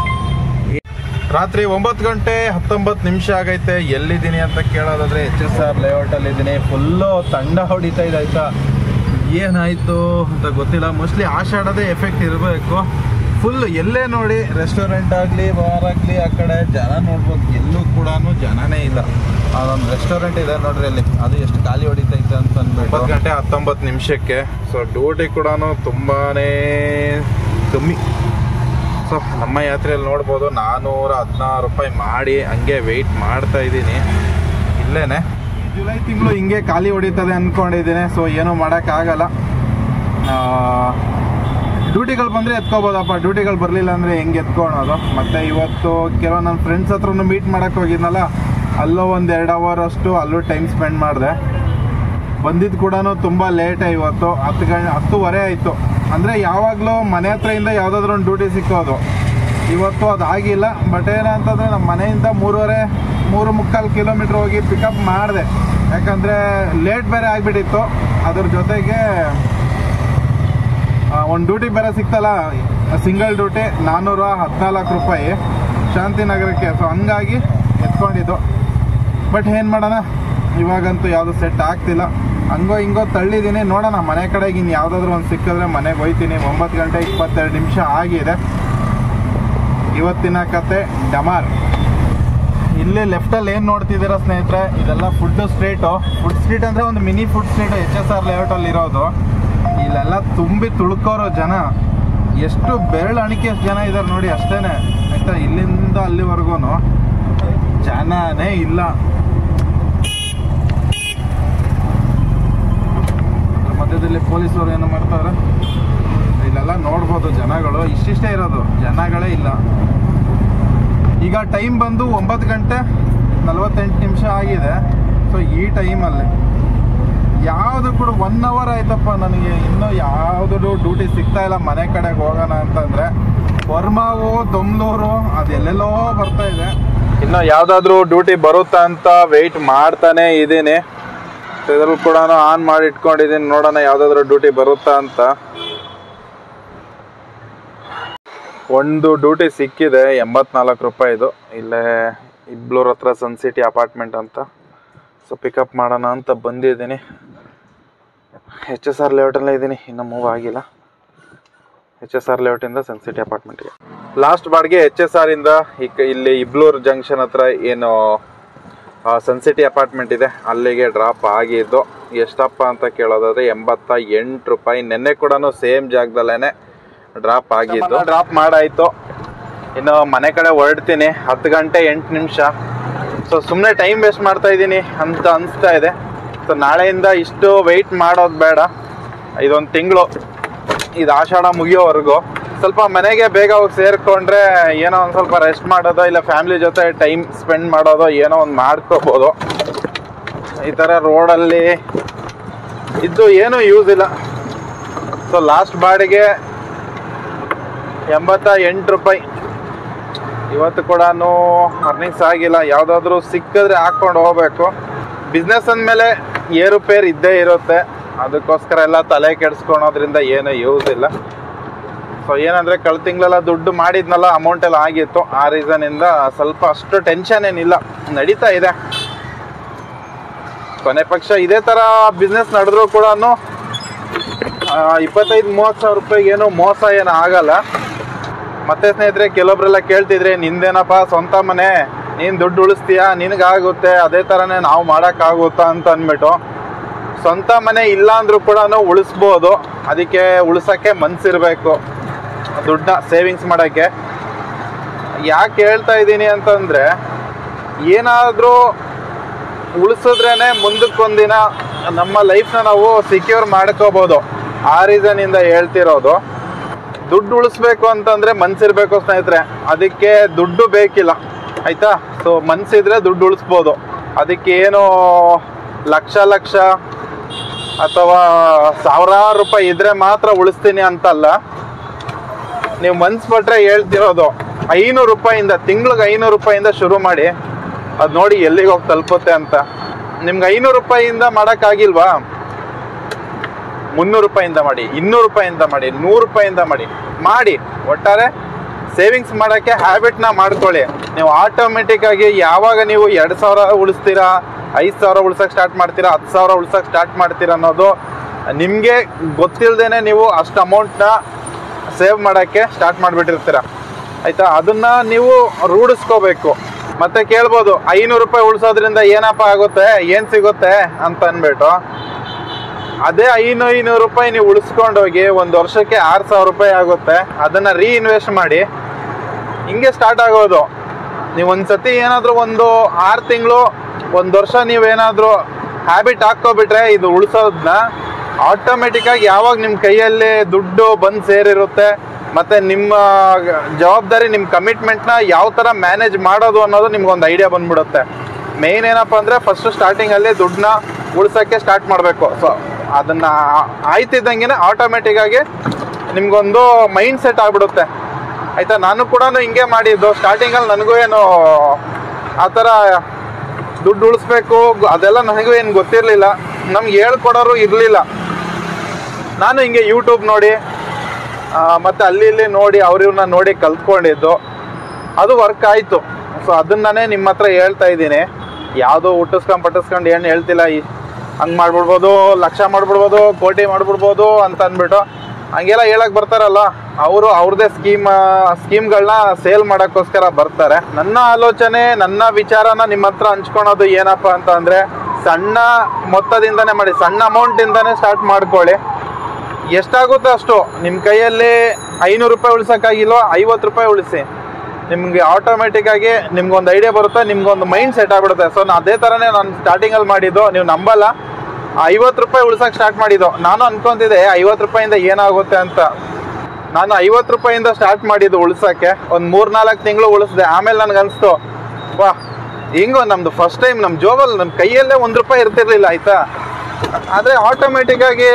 Speaker 1: ರಾತ್ರಿ ಒಂಬತ್ತು ಗಂಟೆ ಹತ್ತೊಂಬತ್ತು ನಿಮಿಷ ಆಗೈತೆ ಎಲ್ಲಿದ್ದೀನಿ ಅಂತ ಕೇಳೋದಾದ್ರೆ ಎಚ್ ಎಸ್ ಆರ್ ಲೇಔಟಲ್ಲಿ ಇದ್ದೀನಿ ಫುಲ್ಲು ತಂಡ ಹೊಡಿತಾ ಇದೆ ಆಯ್ತಾ ಏನಾಯಿತು ಅಂತ ಗೊತ್ತಿಲ್ಲ ಮೋಸ್ಟ್ಲಿ ಆಷಾಢದೇ ಎಫೆಕ್ಟ್ ಇರಬೇಕು ಫುಲ್ ಎಲ್ಲೇ ನೋಡಿ ರೆಸ್ಟೋರೆಂಟ್ ಆಗಲಿ ಬಾರ್ ಆಗಲಿ ಆ ಕಡೆ ಜನ ನೋಡ್ಬೋದು ಎಲ್ಲೂ ಕೂಡ ಜನನೇ ಇಲ್ಲ ಅದೊಂದು ರೆಸ್ಟೋರೆಂಟ್ ಇದೆ ನೋಡ್ರಿ ಅಲ್ಲಿ ಅದು ಎಷ್ಟು ಖಾಲಿ ಹೊಡಿತೈತೆ ಅಂತ ಅಂದ್ಬಿಟ್ಟು ಒಂಬತ್ತು ಗಂಟೆ ಹತ್ತೊಂಬತ್ತು ನಿಮಿಷಕ್ಕೆ ಸೊ ಡ್ಯೂಟಿ ಕೂಡ ತುಂಬಾ ಕಮ್ಮಿ ಸೊ ನಮ್ಮ ಯಾತ್ರೆಯಲ್ಲಿ ನೋಡ್ಬೋದು ನಾನ್ನೂರ ಹದಿನಾರು ರೂಪಾಯಿ ಮಾಡಿ ಹಂಗೆ ವೆಯ್ಟ್ ಮಾಡ್ತಾ ಇದ್ದೀನಿ ಇಲ್ಲೇನೆ ಜುಲೈ ತಿಂಗಳು ಹಿಂಗೆ ಖಾಲಿ ಹೊಡಿತದೆ ಅಂದ್ಕೊಂಡಿದ್ದೀನಿ ಸೊ ಏನೂ ಮಾಡೋಕ್ಕಾಗಲ್ಲ ಡ್ಯೂಟಿಗಳು ಬಂದರೆ ಎತ್ಕೋಬೋದಪ್ಪ ಡ್ಯೂಟಿಗಳು ಬರಲಿಲ್ಲ ಅಂದರೆ ಹೆಂಗೆ ಎತ್ಕೊಳೋದು ಮತ್ತು ಇವತ್ತು ಕೆಲವು ನನ್ನ ಫ್ರೆಂಡ್ಸ್ ಹತ್ರನೂ ಮೀಟ್ ಮಾಡೋಕ್ಕೆ ಹೋಗಿದ್ನಲ್ಲ ಅಲ್ಲೂ ಒಂದು ಎರಡು ಅವರ್ ಅಷ್ಟು ಅಲ್ಲೂ ಟೈಮ್ ಸ್ಪೆಂಡ್ ಮಾಡಿದೆ ಬಂದಿದ್ದು ಕೂಡ ತುಂಬ ಲೇಟೇ ಇವತ್ತು ಹತ್ತು ಗಂಟೆ ಹತ್ತುವರೆ ಆಯಿತು ಅಂದರೆ ಯಾವಾಗಲೂ ಮನೆ ಹತ್ರದಿಂದ ಯಾವುದಾದ್ರೂ ಒಂದು ಡ್ಯೂಟಿ ಸಿಕ್ಕೋದು ಇವತ್ತು ಅದು ಆಗಿಲ್ಲ ಬಟ್ ಏನಂತಂದರೆ ನಮ್ಮ ಮನೆಯಿಂದ ಮೂರುವರೆ ಮೂರು ಮುಕ್ಕಾಲು ಕಿಲೋಮೀಟ್ರ್ ಹೋಗಿ ಪಿಕಪ್ ಮಾಡಿದೆ ಯಾಕಂದರೆ ಲೇಟ್ ಬೇರೆ ಆಗಿಬಿಟ್ಟಿತ್ತು ಅದ್ರ ಜೊತೆಗೆ ಒಂದು ಡ್ಯೂಟಿ ಬೇರೆ ಸಿಕ್ತಲ್ಲ ಸಿಂಗಲ್ ಡ್ಯೂಟಿ ನಾನ್ನೂರ ಹದಿನಾಲ್ಕು ರೂಪಾಯಿ ಶಾಂತಿನಗರಕ್ಕೆ ಸೊ ಹಂಗಾಗಿ ಎತ್ಕೊಂಡಿದ್ದು ಬಟ್ ಏನು ಮಾಡೋಣ ಇವಾಗಂತೂ ಯಾವುದು ಸೆಟ್ ಆಗ್ತಿಲ್ಲ ಹಂಗೋ ಹಿಂಗೋ ತಳ್ಳಿದ್ದೀನಿ ನೋಡೋಣ ಮನೆ ಕಡೆಗೆ ಇನ್ನು ಯಾವುದಾದ್ರೂ ಒಂದು ಸಿಕ್ಕಿದ್ರೆ ಮನೆಗೆ ಹೋಯ್ತೀನಿ ಒಂಬತ್ತು ಗಂಟೆ ಇಪ್ಪತ್ತೆರಡು ನಿಮಿಷ ಆಗಿದೆ ಇವತ್ತಿನ ಕತೆ ಡಮಾರ್ ಇಲ್ಲಿ ಲೆಫ್ಟಲ್ಲಿ ಏನು ನೋಡ್ತಿದ್ದೀರಾ ಸ್ನೇಹಿತರೆ ಇದೆಲ್ಲ ಫುಡ್ ಸ್ಟ್ರೀಟು ಫುಡ್ ಸ್ಟ್ರೀಟ್ ಅಂದರೆ ಒಂದು mini food street H S R ಲೇಔಟಲ್ಲಿ ಇರೋದು ಇಲ್ಲೆಲ್ಲ ತುಂಬಿ ತುಳ್ಕೋರೋ ಜನ ಎಷ್ಟು ಬೆರಳು ಅಣಿಕೆ ಜನ ಇದ್ದಾರೆ ನೋಡಿ ಅಷ್ಟೇನೆ ಆಯ್ತಾ ಇಲ್ಲಿಂದ ಅಲ್ಲಿವರೆಗೂ ಜನನೇ ಇಲ್ಲ ಅದ್ರ ಮಧ್ಯದಲ್ಲಿ ಪೊಲೀಸರು ಏನು ಮಾಡ್ತಾರೆ ಇಲ್ಲೆಲ್ಲ ನೋಡ್ಬೋದು ಜನಗಳು ಇಷ್ಟಿಷ್ಟೇ ಇರೋದು ಜನಗಳೇ ಇಲ್ಲ ಈಗ ಟೈಮ್ ಬಂದು ಒಂಬತ್ತು ಗಂಟೆ ನಲವತ್ತೆಂಟು ನಿಮಿಷ ಆಗಿದೆ ಸೊ ಈ ಟೈಮಲ್ಲಿ ಯಾವುದು ಕೂಡ ಒನ್ ಅವರ್ ಆಯ್ತಪ್ಪ ನನಗೆ ಇನ್ನೂ ಯಾವ್ದು ಡ್ಯೂಟಿ ಸಿಗ್ತಾ ಇಲ್ಲ ಮನೆ ಕಡೆಗೆ ಹೋಗೋಣ ಅಂತಂದ್ರೆ ವರ್ಮಾವು ದೊಮ್ಲೂರು ಅದೆಲ್ಲೆಲ್ಲೋ ಬರ್ತಾ ಇದೆ ಇನ್ನು ಯಾವ್ದಾದ್ರು ಡ್ಯೂಟಿ ಬರುತ್ತಾ ಅಂತ ವೆಯ್ಟ್ ಮಾಡ್ತಾನೆ ಇದ್ದೀನಿ ಇದ್ರಲ್ಲಿ ಕೂಡ ಆನ್ ಮಾಡಿ ಇಟ್ಕೊಂಡಿದ್ದೀನಿ ನೋಡೋಣ ಯಾವ್ದಾದ್ರು ಡ್ಯೂಟಿ ಬರುತ್ತಾ ಅಂತ ಒಂದು ಡ್ಯೂಟಿ ಸಿಕ್ಕಿದೆ ಎಂಬತ್ನಾಲ್ಕು ರೂಪಾಯಿದು ಇಲ್ಲೇ ಇಬ್ಲೂರ್ ಹತ್ರ ಸನ್ ಸಿಟಿ ಅಪಾರ್ಟ್ಮೆಂಟ್ ಅಂತ ಸೊ ಪಿಕಪ್ ಮಾಡೋಣ ಅಂತ ಬಂದಿದ್ದೀನಿ ಎಚ್ ಎಸ್ ಆರ್ ಲೇಔಟಲ್ಲೇ ಇದ್ದೀನಿ ಇನ್ನೂ ಮೂವ್ ಆಗಿಲ್ಲ ಎಚ್ ಎಸ್ ಆರ್ ಲೇಔಟಿಂದ ಸನ್ ಸಿಟಿ ಅಪಾರ್ಟ್ಮೆಂಟ್ಗೆ ಲಾಸ್ಟ್ ಬಾಡ್ಗೆ ಎಚ್ ಎಸ್ ಆರ್ ಇಂದ ಈಗ ಇಲ್ಲಿ ಇಬ್ಲೂರ್ ಜಂಕ್ಷನ್ ಹತ್ರ ಏನು ಸನ್ ಸಿಟಿ ಅಪಾರ್ಟ್ಮೆಂಟ್ ಇದೆ ಅಲ್ಲಿಗೆ ಡ್ರಾಪ್ ಆಗಿದ್ದು ಎಷ್ಟಪ್ಪ ಅಂತ ಕೇಳೋದಾದ್ರೆ ಎಂಬತ್ತ ಎಂಟು ರೂಪಾಯಿ ನಿನ್ನೆ ಕೂಡ ಸೇಮ್ ಜಾಗದಲ್ಲೇನೆ ಡ್ರಾಪ್ ಆಗಿದ್ದು ಡ್ರಾಪ್ ಮಾಡಾಯ್ತು ಇನ್ನು ಮನೆ ಕಡೆ ಹೊರಡ್ತೀನಿ ಹತ್ತು ಗಂಟೆ ಎಂಟು ನಿಮಿಷ ಸೊ ಸುಮ್ಮನೆ ಟೈಮ್ ವೇಸ್ಟ್ ಮಾಡ್ತಾ ಇದ್ದೀನಿ ಅಂತ ಅನಿಸ್ತಾ ಇದೆ ಸೊ ನಾಳೆಯಿಂದ ಇಷ್ಟು ವೆಯ್ಟ್ ಮಾಡೋದು ಬೇಡ ಇದೊಂದು ತಿಂಗಳು ಇದು ಆಷಾಢ ಮುಗಿಯೋವರೆಗೂ ಸ್ವಲ್ಪ ಮನೆಗೆ ಬೇಗ ಹೋಗಿ ಸೇರಿಕೊಂಡ್ರೆ ಏನೋ ಒಂದು ಸ್ವಲ್ಪ ರೆಸ್ಟ್ ಮಾಡೋದೋ ಇಲ್ಲ ಫ್ಯಾಮಿಲಿ ಜೊತೆ ಟೈಮ್ ಸ್ಪೆಂಡ್ ಮಾಡೋದೋ ಏನೋ ಒಂದು ಮಾಡ್ಕೋಬೋದು ಈ ಥರ ರೋಡಲ್ಲಿ ಇದ್ದು ಏನೂ ಯೂಸ್ ಇಲ್ಲ ಸೊ ಲಾಸ್ಟ್ ಬಾಡಿಗೆ ಎಂಬತ್ತ ಎಂಟು ರೂಪಾಯಿ ಇವತ್ತು ಕೂಡ ಅರ್ನಿಂಗ್ಸ್ ಆಗಿಲ್ಲ ಯಾವುದಾದ್ರೂ ಸಿಕ್ಕಿದ್ರೆ ಹಾಕ್ಕೊಂಡು ಹೋಗ್ಬೇಕು ಬಿಸ್ನೆಸ್ ಅಂದಮೇಲೆ ಏರುಪೇರು ಇದ್ದೇ ಇರುತ್ತೆ ಅದಕ್ಕೋಸ್ಕರ ಎಲ್ಲ ತಲೆ ಕೆಡಿಸ್ಕೊಳೋದ್ರಿಂದ ಏನು ಯೂಸ್ ಇಲ್ಲ ಸೊ ಏನಂದರೆ ಕಳೆದ ತಿಂಗಳೆಲ್ಲ ದುಡ್ಡು ಮಾಡಿದ್ನಲ್ಲ ಅಮೌಂಟ್ ಎಲ್ಲ ಆಗಿತ್ತು ಆ ರೀಸನಿಂದ ಸ್ವಲ್ಪ ಅಷ್ಟು ಟೆನ್ಷನ್ ಏನಿಲ್ಲ ನಡೀತಾ ಇದೆ ಕೊನೆ ಪಕ್ಷ ಇದೇ ಥರ ಬಿಸ್ನೆಸ್ ನಡೆದ್ರೂ ಕೂಡ ಇಪ್ಪತ್ತೈದು ಮೂವತ್ತು ಸಾವಿರ ರೂಪಾಯಿಗೆ ಏನು ಮೋಸ ಏನು ಆಗಲ್ಲ ಮತ್ತೆ ಸ್ನೇಹಿತರೆ ಕೆಲವೊಬ್ರೆಲ್ಲ ಕೇಳ್ತಿದ್ರೆ ನಿಂದೇನಪ್ಪ ಸ್ವಂತ ಮನೆ ನೀನು ದುಡ್ಡು ಉಳಿಸ್ತೀಯಾ ನಿನಗಾಗುತ್ತೆ ಅದೇ ಥರನೇ ನಾವು ಮಾಡೋಕ್ಕಾಗುತ್ತಾ ಅಂತ ಅಂದ್ಬಿಟ್ಟು ಸ್ವಂತ ಮನೆ ಇಲ್ಲ ಅಂದರೂ ಕೂಡ ಉಳಿಸ್ಬೋದು ಅದಕ್ಕೆ ಉಳಿಸೋಕ್ಕೆ ಮನಸ್ಸಿರಬೇಕು ದುಡ್ಡನ್ನ ಸೇವಿಂಗ್ಸ್ ಮಾಡೋಕ್ಕೆ ಯಾಕೆ ಹೇಳ್ತಾ ಇದ್ದೀನಿ ಅಂತಂದರೆ ಏನಾದರೂ ಉಳಿಸಿದ್ರೇ ಮುಂದಕ್ಕೊಂದಿನ ನಮ್ಮ ಲೈಫ್ನ ನಾವು ಸಿಕ್ಯೂರ್ ಮಾಡ್ಕೋಬೋದು ಆ ರೀಸನಿಂದ ಹೇಳ್ತಿರೋದು ದುಡ್ಡು ಉಳಿಸ್ಬೇಕು ಅಂತಂದರೆ ಮನ್ಸಿರ್ಬೇಕು ಸ್ನೇಹಿತರೆ ಅದಕ್ಕೆ ದುಡ್ಡು ಬೇಕಿಲ್ಲ ಆಯಿತಾ ಸೊ ಮನ್ಸಿದ್ರೆ ದುಡ್ಡು ಉಳಿಸ್ಬೋದು ಅದಕ್ಕೆ ಏನು ಲಕ್ಷ ಲಕ್ಷ ಅಥವಾ ಸಾವಿರಾರು ರೂಪಾಯಿ ಇದ್ರೆ ಮಾತ್ರ ಉಳಿಸ್ತೀನಿ ಅಂತಲ್ಲ ನೀವು ಮನ್ಸು ಪಟ್ರೆ ಹೇಳ್ತಿರೋದು ಐನೂರು ರೂಪಾಯಿಂದ ತಿಂಗ್ಳಿಗೆ ಐನೂರು ರೂಪಾಯಿಂದ ಶುರು ಮಾಡಿ ಅದು ನೋಡಿ ಎಲ್ಲಿಗೆ ಹೋಗಿ ತಲುಪುತ್ತೆ ಅಂತ ನಿಮ್ಗೆ ಐನೂರು ರೂಪಾಯಿಯಿಂದ ಮಾಡೋಕ್ಕಾಗಿಲ್ವಾ ಮುನ್ನೂರು ರೂಪಾಯಿಂದ ಮಾಡಿ ಇನ್ನೂರು ರೂಪಾಯಿಂದ ಮಾಡಿ ನೂರು ರೂಪಾಯಿಂದ ಮಾಡಿ ಮಾಡಿ ಒಟ್ಟಾರೆ ಸೇವಿಂಗ್ಸ್ ಮಾಡೋಕ್ಕೆ ಹ್ಯಾಬಿಟ್ನ ಮಾಡ್ಕೊಳ್ಳಿ ನೀವು ಆಟೋಮೆಟಿಕ್ ಆಗಿ ಯಾವಾಗ ನೀವು ಎರಡು ಸಾವಿರ ಉಳಿಸ್ತೀರಾ ಐದು ಸಾವಿರ ಉಳ್ಸೋಕೆ ಸ್ಟಾರ್ಟ್ ಮಾಡ್ತೀರಾ ಹತ್ತು ಸಾವಿರ ಉಳ್ಸೋಕೆ ಸ್ಟಾರ್ಟ್ ಮಾಡ್ತೀರಾ ಅನ್ನೋದು ನಿಮಗೆ ಗೊತ್ತಿಲ್ಲದೇನೆ ನೀವು ಅಷ್ಟು ಅಮೌಂಟ್ನ ಸೇವ್ ಮಾಡೋಕ್ಕೆ ಸ್ಟಾರ್ಟ್ ಮಾಡಿಬಿಟ್ಟಿರ್ತೀರ ಆಯಿತಾ ಅದನ್ನು ನೀವು ರೂಢಿಸ್ಕೋಬೇಕು ಮತ್ತೆ ಕೇಳ್ಬೋದು ಐನೂರು ರೂಪಾಯಿ ಉಳಿಸೋದ್ರಿಂದ ಏನಪ್ಪ ಆಗುತ್ತೆ ಏನು ಸಿಗುತ್ತೆ ಅಂತ ಅಂದ್ಬಿಟ್ಟು ಅದೇ ಐನೂರು ಐನೂರು ರೂಪಾಯಿ ನೀವು ಉಳಿಸ್ಕೊಂಡೋಗಿ ಒಂದು ವರ್ಷಕ್ಕೆ ಆರು ಸಾವಿರ ರೂಪಾಯಿ ಆಗುತ್ತೆ ಅದನ್ನು ರೀಇನ್ವೆಸ್ಟ್ ಮಾಡಿ ಹಿಂಗೆ ಸ್ಟಾರ್ಟ್ ಆಗೋದು ನೀವು ಒಂದು ಸತಿ ಏನಾದರೂ ಒಂದು ಆರು ತಿಂಗಳು ಒಂದು ವರ್ಷ ನೀವೇನಾದರೂ ಹ್ಯಾಬಿಟ್ ಹಾಕ್ಕೊಬಿಟ್ರೆ ಇದು ಉಳಿಸೋದನ್ನ ಆಟೋಮೆಟಿಕ್ಕಾಗಿ ಯಾವಾಗ ನಿಮ್ಮ ಕೈಯಲ್ಲಿ ದುಡ್ಡು ಬಂದು ಸೇರಿರುತ್ತೆ ಮತ್ತು ನಿಮ್ಮ ಜವಾಬ್ದಾರಿ ನಿಮ್ಮ ಕಮಿಟ್ಮೆಂಟ್ನ ಯಾವ ಥರ ಮ್ಯಾನೇಜ್ ಮಾಡೋದು ಅನ್ನೋದು ನಿಮ್ಗೊಂದು ಐಡಿಯಾ ಬಂದ್ಬಿಡುತ್ತೆ ಮೇಯ್ನ್ ಏನಪ್ಪ ಅಂದರೆ ಫಸ್ಟು ಸ್ಟಾರ್ಟಿಂಗಲ್ಲಿ ದುಡ್ಡನ್ನ ಉಳ್ಸೋಕ್ಕೆ ಸ್ಟಾರ್ಟ್ ಮಾಡಬೇಕು ಸೊ ಅದನ್ನು ಆಯ್ತಿದ್ದಂಗೆ ಆಟೋಮೆಟಿಕ್ಕಾಗಿ ನಿಮ್ಗೊಂದು ಮೈಂಡ್ ಸೆಟ್ ಆಗಿಬಿಡುತ್ತೆ ಆಯಿತಾ ನಾನು ಕೂಡ ಹಿಂಗೆ ಮಾಡಿದ್ದು ಸ್ಟಾರ್ಟಿಂಗಲ್ಲಿ ನನಗೂ ಏನು ಆ ಥರ ದುಡ್ಡು ಉಳಿಸ್ಬೇಕು ಅದೆಲ್ಲ ನನಗೂ ಏನು ಗೊತ್ತಿರಲಿಲ್ಲ ನಮ್ಗೆ ಹೇಳ್ಕೊಡೋರು ಇರಲಿಲ್ಲ ನಾನು ಹಿಂಗೆ ಯೂಟ್ಯೂಬ್ ನೋಡಿ ಆ, ಮತ್ತೆ ಅಲ್ಲಿ ಇಲ್ಲಿ ನೋಡಿ ಅವ್ರಿವ್ರನ್ನ ನೋಡಿ ಕಲ್ತ್ಕೊಂಡಿದ್ದು ಅದು ವರ್ಕ್ ಆಯಿತು ಸೊ ಅದನ್ನೇ ನಿಮ್ಮ ಹತ್ರ ಹೇಳ್ತಾ ಇದ್ದೀನಿ ಯಾವುದೋ ಹುಟ್ಟಿಸ್ಕೊಂಡು ಪಟ್ಟಿಸ್ಕೊಂಡು ಏನು ಹೇಳ್ತಿಲ್ಲ ಈ ಹಂಗೆ ಮಾಡ್ಬಿಡ್ಬೋದು ಲಕ್ಷ ಮಾಡ್ಬಿಡ್ಬೋದು ಕೋಟಿ ಮಾಡ್ಬಿಡ್ಬೋದು ಅಂತ ಅಂದ್ಬಿಟ್ಟು ಹಂಗೆಲ್ಲ ಹೇಳಕ್ ಬರ್ತಾರಲ್ಲ ಅವರು ಅವ್ರದ್ದೇ ಸ್ಕೀಮ್ ಸ್ಕೀಮ್ಗಳನ್ನ ಸೇಲ್ ಮಾಡೋಕ್ಕೋಸ್ಕರ ಬರ್ತಾರೆ ನನ್ನ ಆಲೋಚನೆ ನನ್ನ ವಿಚಾರನ ನಿಮ್ಮ ಹತ್ರ ಹಂಚ್ಕೊಳೋದು ಏನಪ್ಪ ಅಂತ ಅಂದರೆ ಸಣ್ಣ ಮೊತ್ತದಿಂದನೇ ಮಾಡಿ ಸಣ್ಣ ಅಮೌಂಟಿಂದನೇ ಸ್ಟಾರ್ಟ್ ಮಾಡ್ಕೊಳ್ಳಿ ಎಷ್ಟಾಗುತ್ತೋ ಅಷ್ಟು ನಿಮ್ಮ ಕೈಯಲ್ಲಿ ಐನೂರು ರೂಪಾಯಿ ಉಳಿಸೋಕ್ಕಾಗಿಲ್ವೋ ಐವತ್ತು ರೂಪಾಯಿ ಉಳಿಸಿ ನಿಮಗೆ ಆಟೋಮೆಟಿಕ್ ಆಗಿ ನಿಮ್ಗೊಂದು ಐಡಿಯಾ ಬರುತ್ತೆ ನಿಮ್ಗೊಂದು ಮೈಂಡ್ ಸೆಟ್ ಆಗ್ಬಿಡುತ್ತೆ ಸೊ ಅದೇ ಥರನೇ ನಾನು ಸ್ಟಾರ್ಟಿಂಗಲ್ಲಿ ಮಾಡಿದ್ದು ನೀವು ನಂಬಲ್ಲ ಐವತ್ತು ರೂಪಾಯಿ ಉಳ್ಸೋಕೆ ಸ್ಟಾರ್ಟ್ ಮಾಡಿದ್ದು ನಾನು ಅನ್ಕೊಂತಿದ್ದೆ ಐವತ್ತು ರೂಪಾಯಿಂದ ಏನಾಗುತ್ತೆ ಅಂತ ನಾನು ಐವತ್ತು ರೂಪಾಯಿಂದ ಸ್ಟಾರ್ಟ್ ಮಾಡಿದ್ದು ಉಳ್ಸೋಕ್ಕೆ ಒಂದು ಮೂರು ನಾಲ್ಕು ತಿಂಗಳು ಉಳಿಸಿದೆ ಆಮೇಲೆ ನನಗೆ ಅನಿಸ್ತು ವಾ ಹಿಂಗೋ ನಮ್ಮದು ಫಸ್ಟ್ ಟೈಮ್ ನಮ್ಮ ಜೋಬಲ್ಲಿ ನಮ್ಮ ಕೈಯಲ್ಲೇ ಒಂದು ರೂಪಾಯಿ ಇರ್ತಿರ್ಲಿಲ್ಲ ಆಯಿತಾ ಆದರೆ ಆಟೋಮೆಟಿಕ್ ಆಗಿ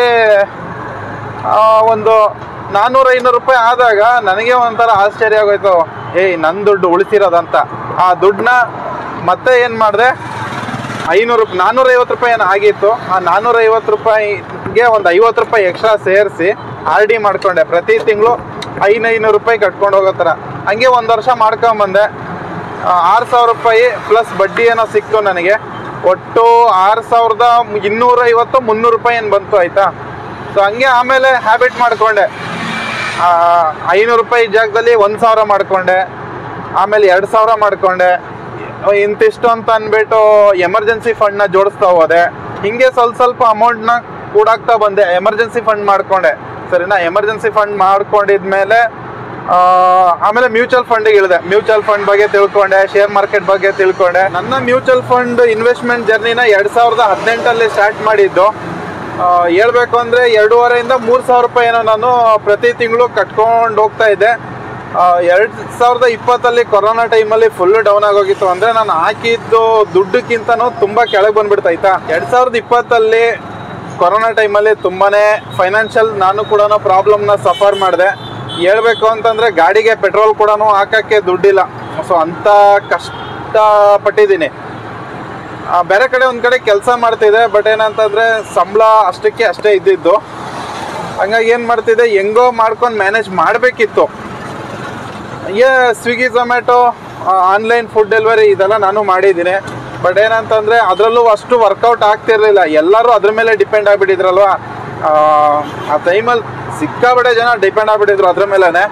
Speaker 1: ಆ, ಒಂದು ನಾನ್ನೂರು ಐನೂರು ರೂಪಾಯಿ ಆದಾಗ ನನಗೆ ಒಂಥರ ಆಶ್ಚರ್ಯ ಆಗೋಯ್ತು ಏಯ್ ನನ್ನ ದುಡ್ಡು ಉಳಿಸಿರೋದಂತ ಆ ದುಡ್ಡನ್ನ ಮತ್ತೆ ಏನು ಮಾಡಿದೆ ಐನೂರು ರೂಪಾಯಿ ನಾನ್ನೂರೈವತ್ತು ರೂಪಾಯಿ ಏನು ಆಗಿತ್ತು ಆ ನಾನ್ನೂರೈವತ್ತು ರೂಪಾಯಿಗೆ ಒಂದು ಐವತ್ತು ರೂಪಾಯಿ ಎಕ್ಸ್ಟ್ರಾ ಸೇರಿಸಿ ಆರ್ ಡಿ ಮಾಡ್ಕೊಂಡೆ ಪ್ರತಿ ತಿಂಗಳು ಐನೈನೂರು ರೂಪಾಯಿ ಕಟ್ಕೊಂಡು ಹೋಗೋ ಥರ ಹಂಗೆ ಒಂದು ವರ್ಷ ಮಾಡ್ಕೊಂಬಂದೆ ಆರು ಸಾವಿರ ರೂಪಾಯಿ ಪ್ಲಸ್ ಬಡ್ಡಿ ಏನೋ ಸಿಕ್ತು ನನಗೆ ಒಟ್ಟು ಆರು ಸಾವಿರದ ಇನ್ನೂರೈವತ್ತು ಮುನ್ನೂರು ರೂಪಾಯಿ ಏನು ಬಂತು ಆಯಿತಾ ಸೊ ಹಂಗೆ ಆಮೇಲೆ ಹ್ಯಾಬಿಟ್ ಮಾಡಿಕೊಂಡೆ ಐನೂರು ರೂಪಾಯಿ ಜಾಗದಲ್ಲಿ ಒಂದು ಸಾವಿರ ಮಾಡಿಕೊಂಡೆ ಆಮೇಲೆ ಎರಡು ಸಾವಿರ ಮಾಡಿಕೊಂಡೆ ಇಂತಿಷ್ಟು ಅಂತ ಅಂದ್ಬಿಟ್ಟು ಎಮರ್ಜೆನ್ಸಿ ಫಂಡ್ನ ಜೋಡಿಸ್ತಾ ಹೋದೆ ಹಿಂಗೆ ಸ್ವಲ್ಪ ಸ್ವಲ್ಪ ಅಮೌಂಟ್ನ ಕೂಡಾಕ್ತಾ ಬಂದೆ ಎಮರ್ಜೆನ್ಸಿ ಫಂಡ್ ಮಾಡ್ಕೊಂಡೆ ಸರಿನಾ ಎಮರ್ಜೆನ್ಸಿ ಫಂಡ್ ಮಾಡ್ಕೊಂಡಿದ್ಮೇಲೆ ಆ, ಆಮೇಲೆ ಮ್ಯೂಚುವಲ್ ಫಂಡಿಗೆ ಇಳಿದೆ ಮ್ಯೂಚುವಲ್ ಫಂಡ್ ಬಗ್ಗೆ ತಿಳ್ಕೊಂಡೆ ಶೇರ್ ಮಾರ್ಕೆಟ್ ಬಗ್ಗೆ ತಿಳ್ಕೊಂಡೆ ನನ್ನ ಮ್ಯೂಚುವಲ್ ಫಂಡ್ ಇನ್ವೆಸ್ಟ್ಮೆಂಟ್ ಜರ್ನಿನ ಎರಡು ಸಾವಿರದ ಹದಿನೆಂಟಲ್ಲಿ ಸ್ಟಾರ್ಟ್ ಮಾಡಿದ್ದು ಆ, ಹೇಳ್ಬೇಕು ಅಂದರೆ ಎರಡೂವರೆಯಿಂದ ಮೂರು ಸಾವಿರ ರೂಪಾಯಿ ಏನೋ ನಾನು ಪ್ರತಿ ತಿಂಗಳು ಕಟ್ಕೊಂಡು ಹೋಗ್ತಾ ಇದ್ದೆ ಎರಡು ಸಾವಿರದ ಇಪ್ಪತ್ತಲ್ಲಿ ಕೊರೋನಾ ಟೈಮಲ್ಲಿ ಫುಲ್ ಡೌನ್ ಆಗೋಗಿತ್ತು ಅಂದರೆ ನಾನು ಹಾಕಿದ್ದು ದುಡ್ಡಕ್ಕಿಂತನೂ ತುಂಬ ಕೆಳಗೆ ಬಂದ್ಬಿಡ್ತಾಯ್ತಾ ಎರಡು ಸಾವಿರದ ಇಪ್ಪತ್ತಲ್ಲಿ ಕೊರೋನಾ ಟೈಮಲ್ಲಿ ತುಂಬಾ ಫೈನಾನ್ಷಿಯಲ್ ನಾನು ಕೂಡ ಪ್ರಾಬ್ಲಮ್ನ ಸಫರ್ ಮಾಡಿದೆ ಹೇಳ್ಬೇಕು ಅಂತಂದರೆ ಗಾಡಿಗೆ ಪೆಟ್ರೋಲ್ ಕೂಡ ಹಾಕೋಕ್ಕೆ ದುಡ್ಡಿಲ್ಲ ಸೊ ಅಂಥ ಕಷ್ಟಪಟ್ಟಿದ್ದೀನಿ ಆ, ಬೇರೆ ಕಡೆ ಒಂದು ಕಡೆ ಕೆಲಸ ಮಾಡ್ತಿದ್ದೆ ಬಟ್ ಏನಂತಂದರೆ ಸಂಬಳ ಅಷ್ಟಕ್ಕೆ ಅಷ್ಟೇ ಇದ್ದಿದ್ದು ಹಂಗಾಗಿ ಏನು ಮಾಡ್ತಿದ್ದೆ ಹೆಂಗೋ ಮಾಡ್ಕೊಂಡು ಮ್ಯಾನೇಜ್ ಮಾಡಬೇಕಿತ್ತು ಏ Swiggy Zomato online food delivery ಇದೆಲ್ಲ ನಾನು ಮಾಡಿದ್ದೀನಿ ಬಟ್ ಏನಂತಂದರೆ ಅದರಲ್ಲೂ ಅಷ್ಟು ವರ್ಕೌಟ್ ಆಗ್ತಿರ್ಲಿಲ್ಲ ಎಲ್ಲರೂ ಅದ್ರ ಮೇಲೆ ಡಿಪೆಂಡ್ ಆಗಿಬಿಟ್ಟಿದ್ರಲ್ವ ಆ ಟೈಮಲ್ಲಿ ಸಿಕ್ಕಾಬಡೆ ಜನ ಡಿಪೆಂಡ್ ಆಗಿಬಿಟ್ಟಿದ್ರು ಅದ್ರ ಮೇಲೇ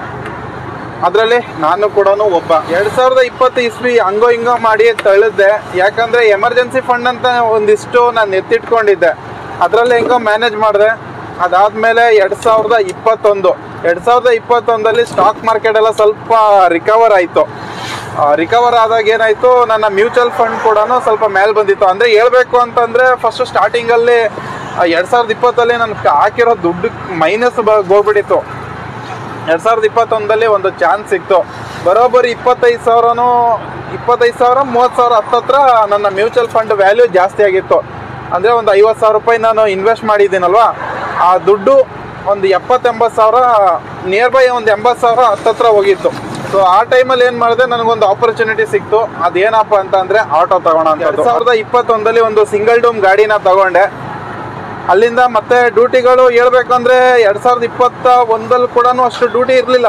Speaker 1: ಅದರಲ್ಲಿ ನಾನು ಕೂಡ ಒಬ್ಬ ಎರಡು ಸಾವಿರದ ಇಪ್ಪತ್ತು ಇಸ್ವಿ ಹಂಗೋ ಹಿಂಗೋ ಮಾಡಿ ತಳ್ಳಿದ್ದೆ ಯಾಕಂದರೆ ಎಮರ್ಜೆನ್ಸಿ ಫಂಡ್ ಅಂತ ಒಂದಿಷ್ಟು ನಾನು ಎತ್ತಿಟ್ಕೊಂಡಿದ್ದೆ ಅದರಲ್ಲಿ ಹೆಂಗೋ ಮ್ಯಾನೇಜ್ ಮಾಡಿದೆ ಅದಾದಮೇಲೆ ಎರಡು ಸಾವಿರದ ಇಪ್ಪತ್ತೊಂದು ಎರಡು ಸಾವಿರದ ಇಪ್ಪತ್ತೊಂದಲ್ಲಿ ಸ್ಟಾಕ್ ಮಾರ್ಕೆಟ್ ಎಲ್ಲ ಸ್ವಲ್ಪ ರಿಕವರ್ ಆಯಿತು ರಿಕವರ್ ಆದಾಗ ಏನಾಯಿತು ನನ್ನ ಮ್ಯೂಚುವಲ್ ಫಂಡ್ ಕೂಡ ಸ್ವಲ್ಪ ಮೇಲೆ ಬಂದಿತ್ತು ಅಂದರೆ ಹೇಳ್ಬೇಕು ಅಂತಂದರೆ ಫಸ್ಟು ಸ್ಟಾರ್ಟಿಂಗಲ್ಲಿ ಎರಡು ಸಾವಿರದ ಇಪ್ಪತ್ತಲ್ಲಿ ನಾನು ಹಾಕಿರೋ ದುಡ್ಡು ಮೈನಸ್ ಬ ಹೋಗ್ಬಿಟ್ಟಿತ್ತು ಎರಡು ಸಾವಿರದ ಇಪ್ಪತ್ತೊಂದರಲ್ಲಿ ಒಂದು ಚಾನ್ಸ್ ಸಿಕ್ತು ಬರೋಬ್ಬರಿ ಇಪ್ಪತ್ತೈದು ಸಾವಿರನೂ ಇಪ್ಪತ್ತೈದು ಸಾವಿರ ಮೂವತ್ತು ಸಾವಿರ ಹತ್ತತ್ರ ನನ್ನ ಮ್ಯೂಚುವಲ್ ಫಂಡ್ ವ್ಯಾಲ್ಯೂ ಜಾಸ್ತಿ ಆಗಿತ್ತು ಅಂದರೆ ಒಂದು ಐವತ್ತು ಸಾವಿರ ರೂಪಾಯಿ ನಾನು ಇನ್ವೆಸ್ಟ್ ಮಾಡಿದ್ದೀನಲ್ವ ಆ ದುಡ್ಡು ಒಂದು ಎಪ್ಪತ್ತೆಂಬತ್ತು ಸಾವಿರ ನಿಯರ್ ಬೈ ಒಂದು ಎಂಬತ್ತು ಸಾವಿರ ಹತ್ತತ್ರ ಹೋಗಿತ್ತು ಸೊ ಆ ಟೈಮಲ್ಲಿ ಏನು ಮಾಡಿದೆ ನನಗೊಂದು ಆಪರ್ಚುನಿಟಿ ಸಿಕ್ತು ಅದೇನಪ್ಪ ಅಂತ ಅಂದರೆ ಆಟೋ ತಗೋಣ ಅಂತ ಎರಡು ಸಾವಿರದ ಇಪ್ಪತ್ತೊಂದಲ್ಲಿ ಒಂದು ಸಿಂಗಲ್ ಡೂಮ್ ಗಾಡಿನ ತಗೊಂಡೆ ಅಲ್ಲಿಂದ ಮತ್ತೆ ಡ್ಯೂಟಿಗಳು ಹೇಳ್ಬೇಕಂದ್ರೆ ಎರಡು ಸಾವಿರದ ಇಪ್ಪತ್ತ ಒಂದಲ್ಲಿ ಕೂಡ ಅಷ್ಟು ಡ್ಯೂಟಿ ಇರಲಿಲ್ಲ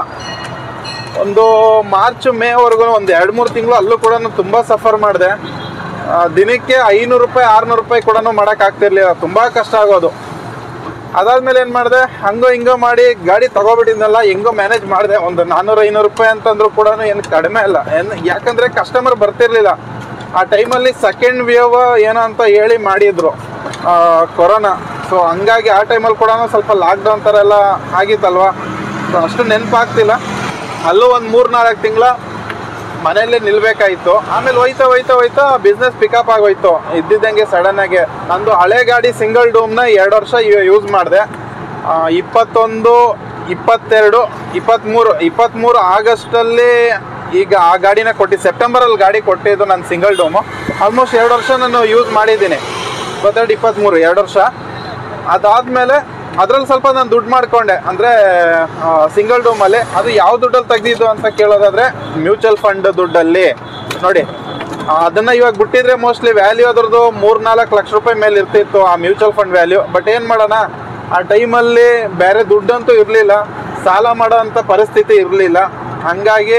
Speaker 1: ಒಂದು ಮಾರ್ಚ್ ಮೇವರೆಗೂ ಒಂದು ಎರಡು ಮೂರು ತಿಂಗಳು ಅಲ್ಲೂ ಕೂಡ ತುಂಬ ಸಫರ್ ಮಾಡಿದೆ ದಿನಕ್ಕೆ ಐನೂರು ರೂಪಾಯಿ ಆರುನೂರು ರೂಪಾಯಿ ಕೂಡ ಮಾಡೋಕ್ಕಾಗ್ತಿರ್ಲಿಲ್ಲ ತುಂಬ ಕಷ್ಟ ಆಗೋದು ಅದಾದ್ಮೇಲೆ ಏನು ಮಾಡಿದೆ ಹಂಗೋ ಹಿಂಗೋ ಮಾಡಿ ಗಾಡಿ ತಗೋಬಿಟ್ಟಿದ್ನಲ್ಲ ಹೆಂಗೋ ಮ್ಯಾನೇಜ್ ಮಾಡಿದೆ ಒಂದು ನಾನ್ನೂರು ಐನೂರು ರೂಪಾಯಿ ಅಂತಂದ್ರೂ ಕೂಡ ಏನು ಕಡಿಮೆ ಇಲ್ಲ ಏನು ಯಾಕಂದರೆ ಕಸ್ಟಮರ್ ಬರ್ತಿರ್ಲಿಲ್ಲ ಆ ಟೈಮಲ್ಲಿ ಸೆಕೆಂಡ್ ವೇವ್ ಏನೋ ಅಂತ ಹೇಳಿ ಮಾಡಿದ್ರು ಆ, ಕೊರೋನಾ ಸೊ ಹಂಗಾಗಿ ಆ ಟೈಮಲ್ಲಿ ಕೂಡ ಸ್ವಲ್ಪ ಲಾಕ್ಡೌನ್ ಥರ ಎಲ್ಲ ಆಗಿತ್ತಲ್ವ ಸೊ ಅಷ್ಟು ನೆನಪಾಗ್ತಿಲ್ಲ ಅಲ್ಲೂ ಒಂದು ಮೂರು ನಾಲ್ಕು ತಿಂಗಳ ಮನೆಯಲ್ಲೇ ನಿಲ್ಬೇಕಾಯ್ತು ಆಮೇಲೆ ಹೋಯ್ತಾ ಹೋಯ್ತಾ ಹೋಯ್ತಾ ಬಿಸ್ನೆಸ್ ಪಿಕಪ್ ಆಗೋಯ್ತು ಇದ್ದಿದ್ದಂಗೆ ಸಡನ್ ಆಗಿ ನಂದು ಹಳೆ ಗಾಡಿ ಸಿಂಗಲ್ ಡೂಮ್ನ ಎರಡು ವರ್ಷ ಯೂಸ್ ಮಾಡಿದೆ ಇಪ್ಪತ್ತೊಂದು ಇಪ್ಪತ್ತೆರಡು ಇಪ್ಪತ್ತ್ಮೂರು ಇಪ್ಪತ್ತ್ಮೂರು ಆಗಸ್ಟಲ್ಲಿ ಈಗ ಆ ಗಾಡಿನ ಕೊಟ್ಟು ಸೆಪ್ಟೆಂಬರಲ್ಲಿ ಗಾಡಿ ಕೊಟ್ಟಿದ್ದು ನಾನು ಸಿಂಗಲ್ ಡೋಮು ಆಲ್ಮೋಸ್ಟ್ ಎರಡು ವರ್ಷ ನಾನು ಯೂಸ್ ಮಾಡಿದ್ದೀನಿ ಇಪ್ಪತ್ತೆರಡು ಇಪ್ಪತ್ತ್ಮೂರು ಎರಡು ವರ್ಷ ಅದಾದಮೇಲೆ ಅದ್ರಲ್ಲಿ ಸ್ವಲ್ಪ ನಾನು ದುಡ್ಡು ಮಾಡ್ಕೊಂಡೆ ಅಂದರೆ ಸಿಂಗಲ್ ಡೋಮಲ್ಲಿ ಅದು ಯಾವ ದುಡ್ಡಲ್ಲಿ ತೆಗ್ದಿದ್ದು ಅಂತ ಕೇಳೋದಾದರೆ ಮ್ಯೂಚುವಲ್ ಫಂಡ್ ದುಡ್ಡಲ್ಲಿ ನೋಡಿ ಆ, ಅದನ್ನ ಇವಾಗ ಬಿಟ್ಟಿದ್ರೆ ಮೋಸ್ಟ್ಲಿ ವ್ಯಾಲ್ಯೂ ಅದ್ರದ್ದು ಮೂರು ನಾಲ್ಕು ಲಕ್ಷ ರೂಪಾಯಿ ಮೇಲೆ ಇರ್ತಿತ್ತು ಆ ಮ್ಯೂಚುವಲ್ ಫಂಡ್ ವ್ಯಾಲ್ಯೂ ಬಟ್ ಏನು ಮಾಡೋಣ ಆ ಟೈಮಲ್ಲಿ ಬೇರೆ ದುಡ್ಡಂತೂ ಇರಲಿಲ್ಲ ಸಾಲ ಮಾಡೋ ಅಂಥ ಪರಿಸ್ಥಿತಿ ಇರಲಿಲ್ಲ ಹಂಗಾಗಿ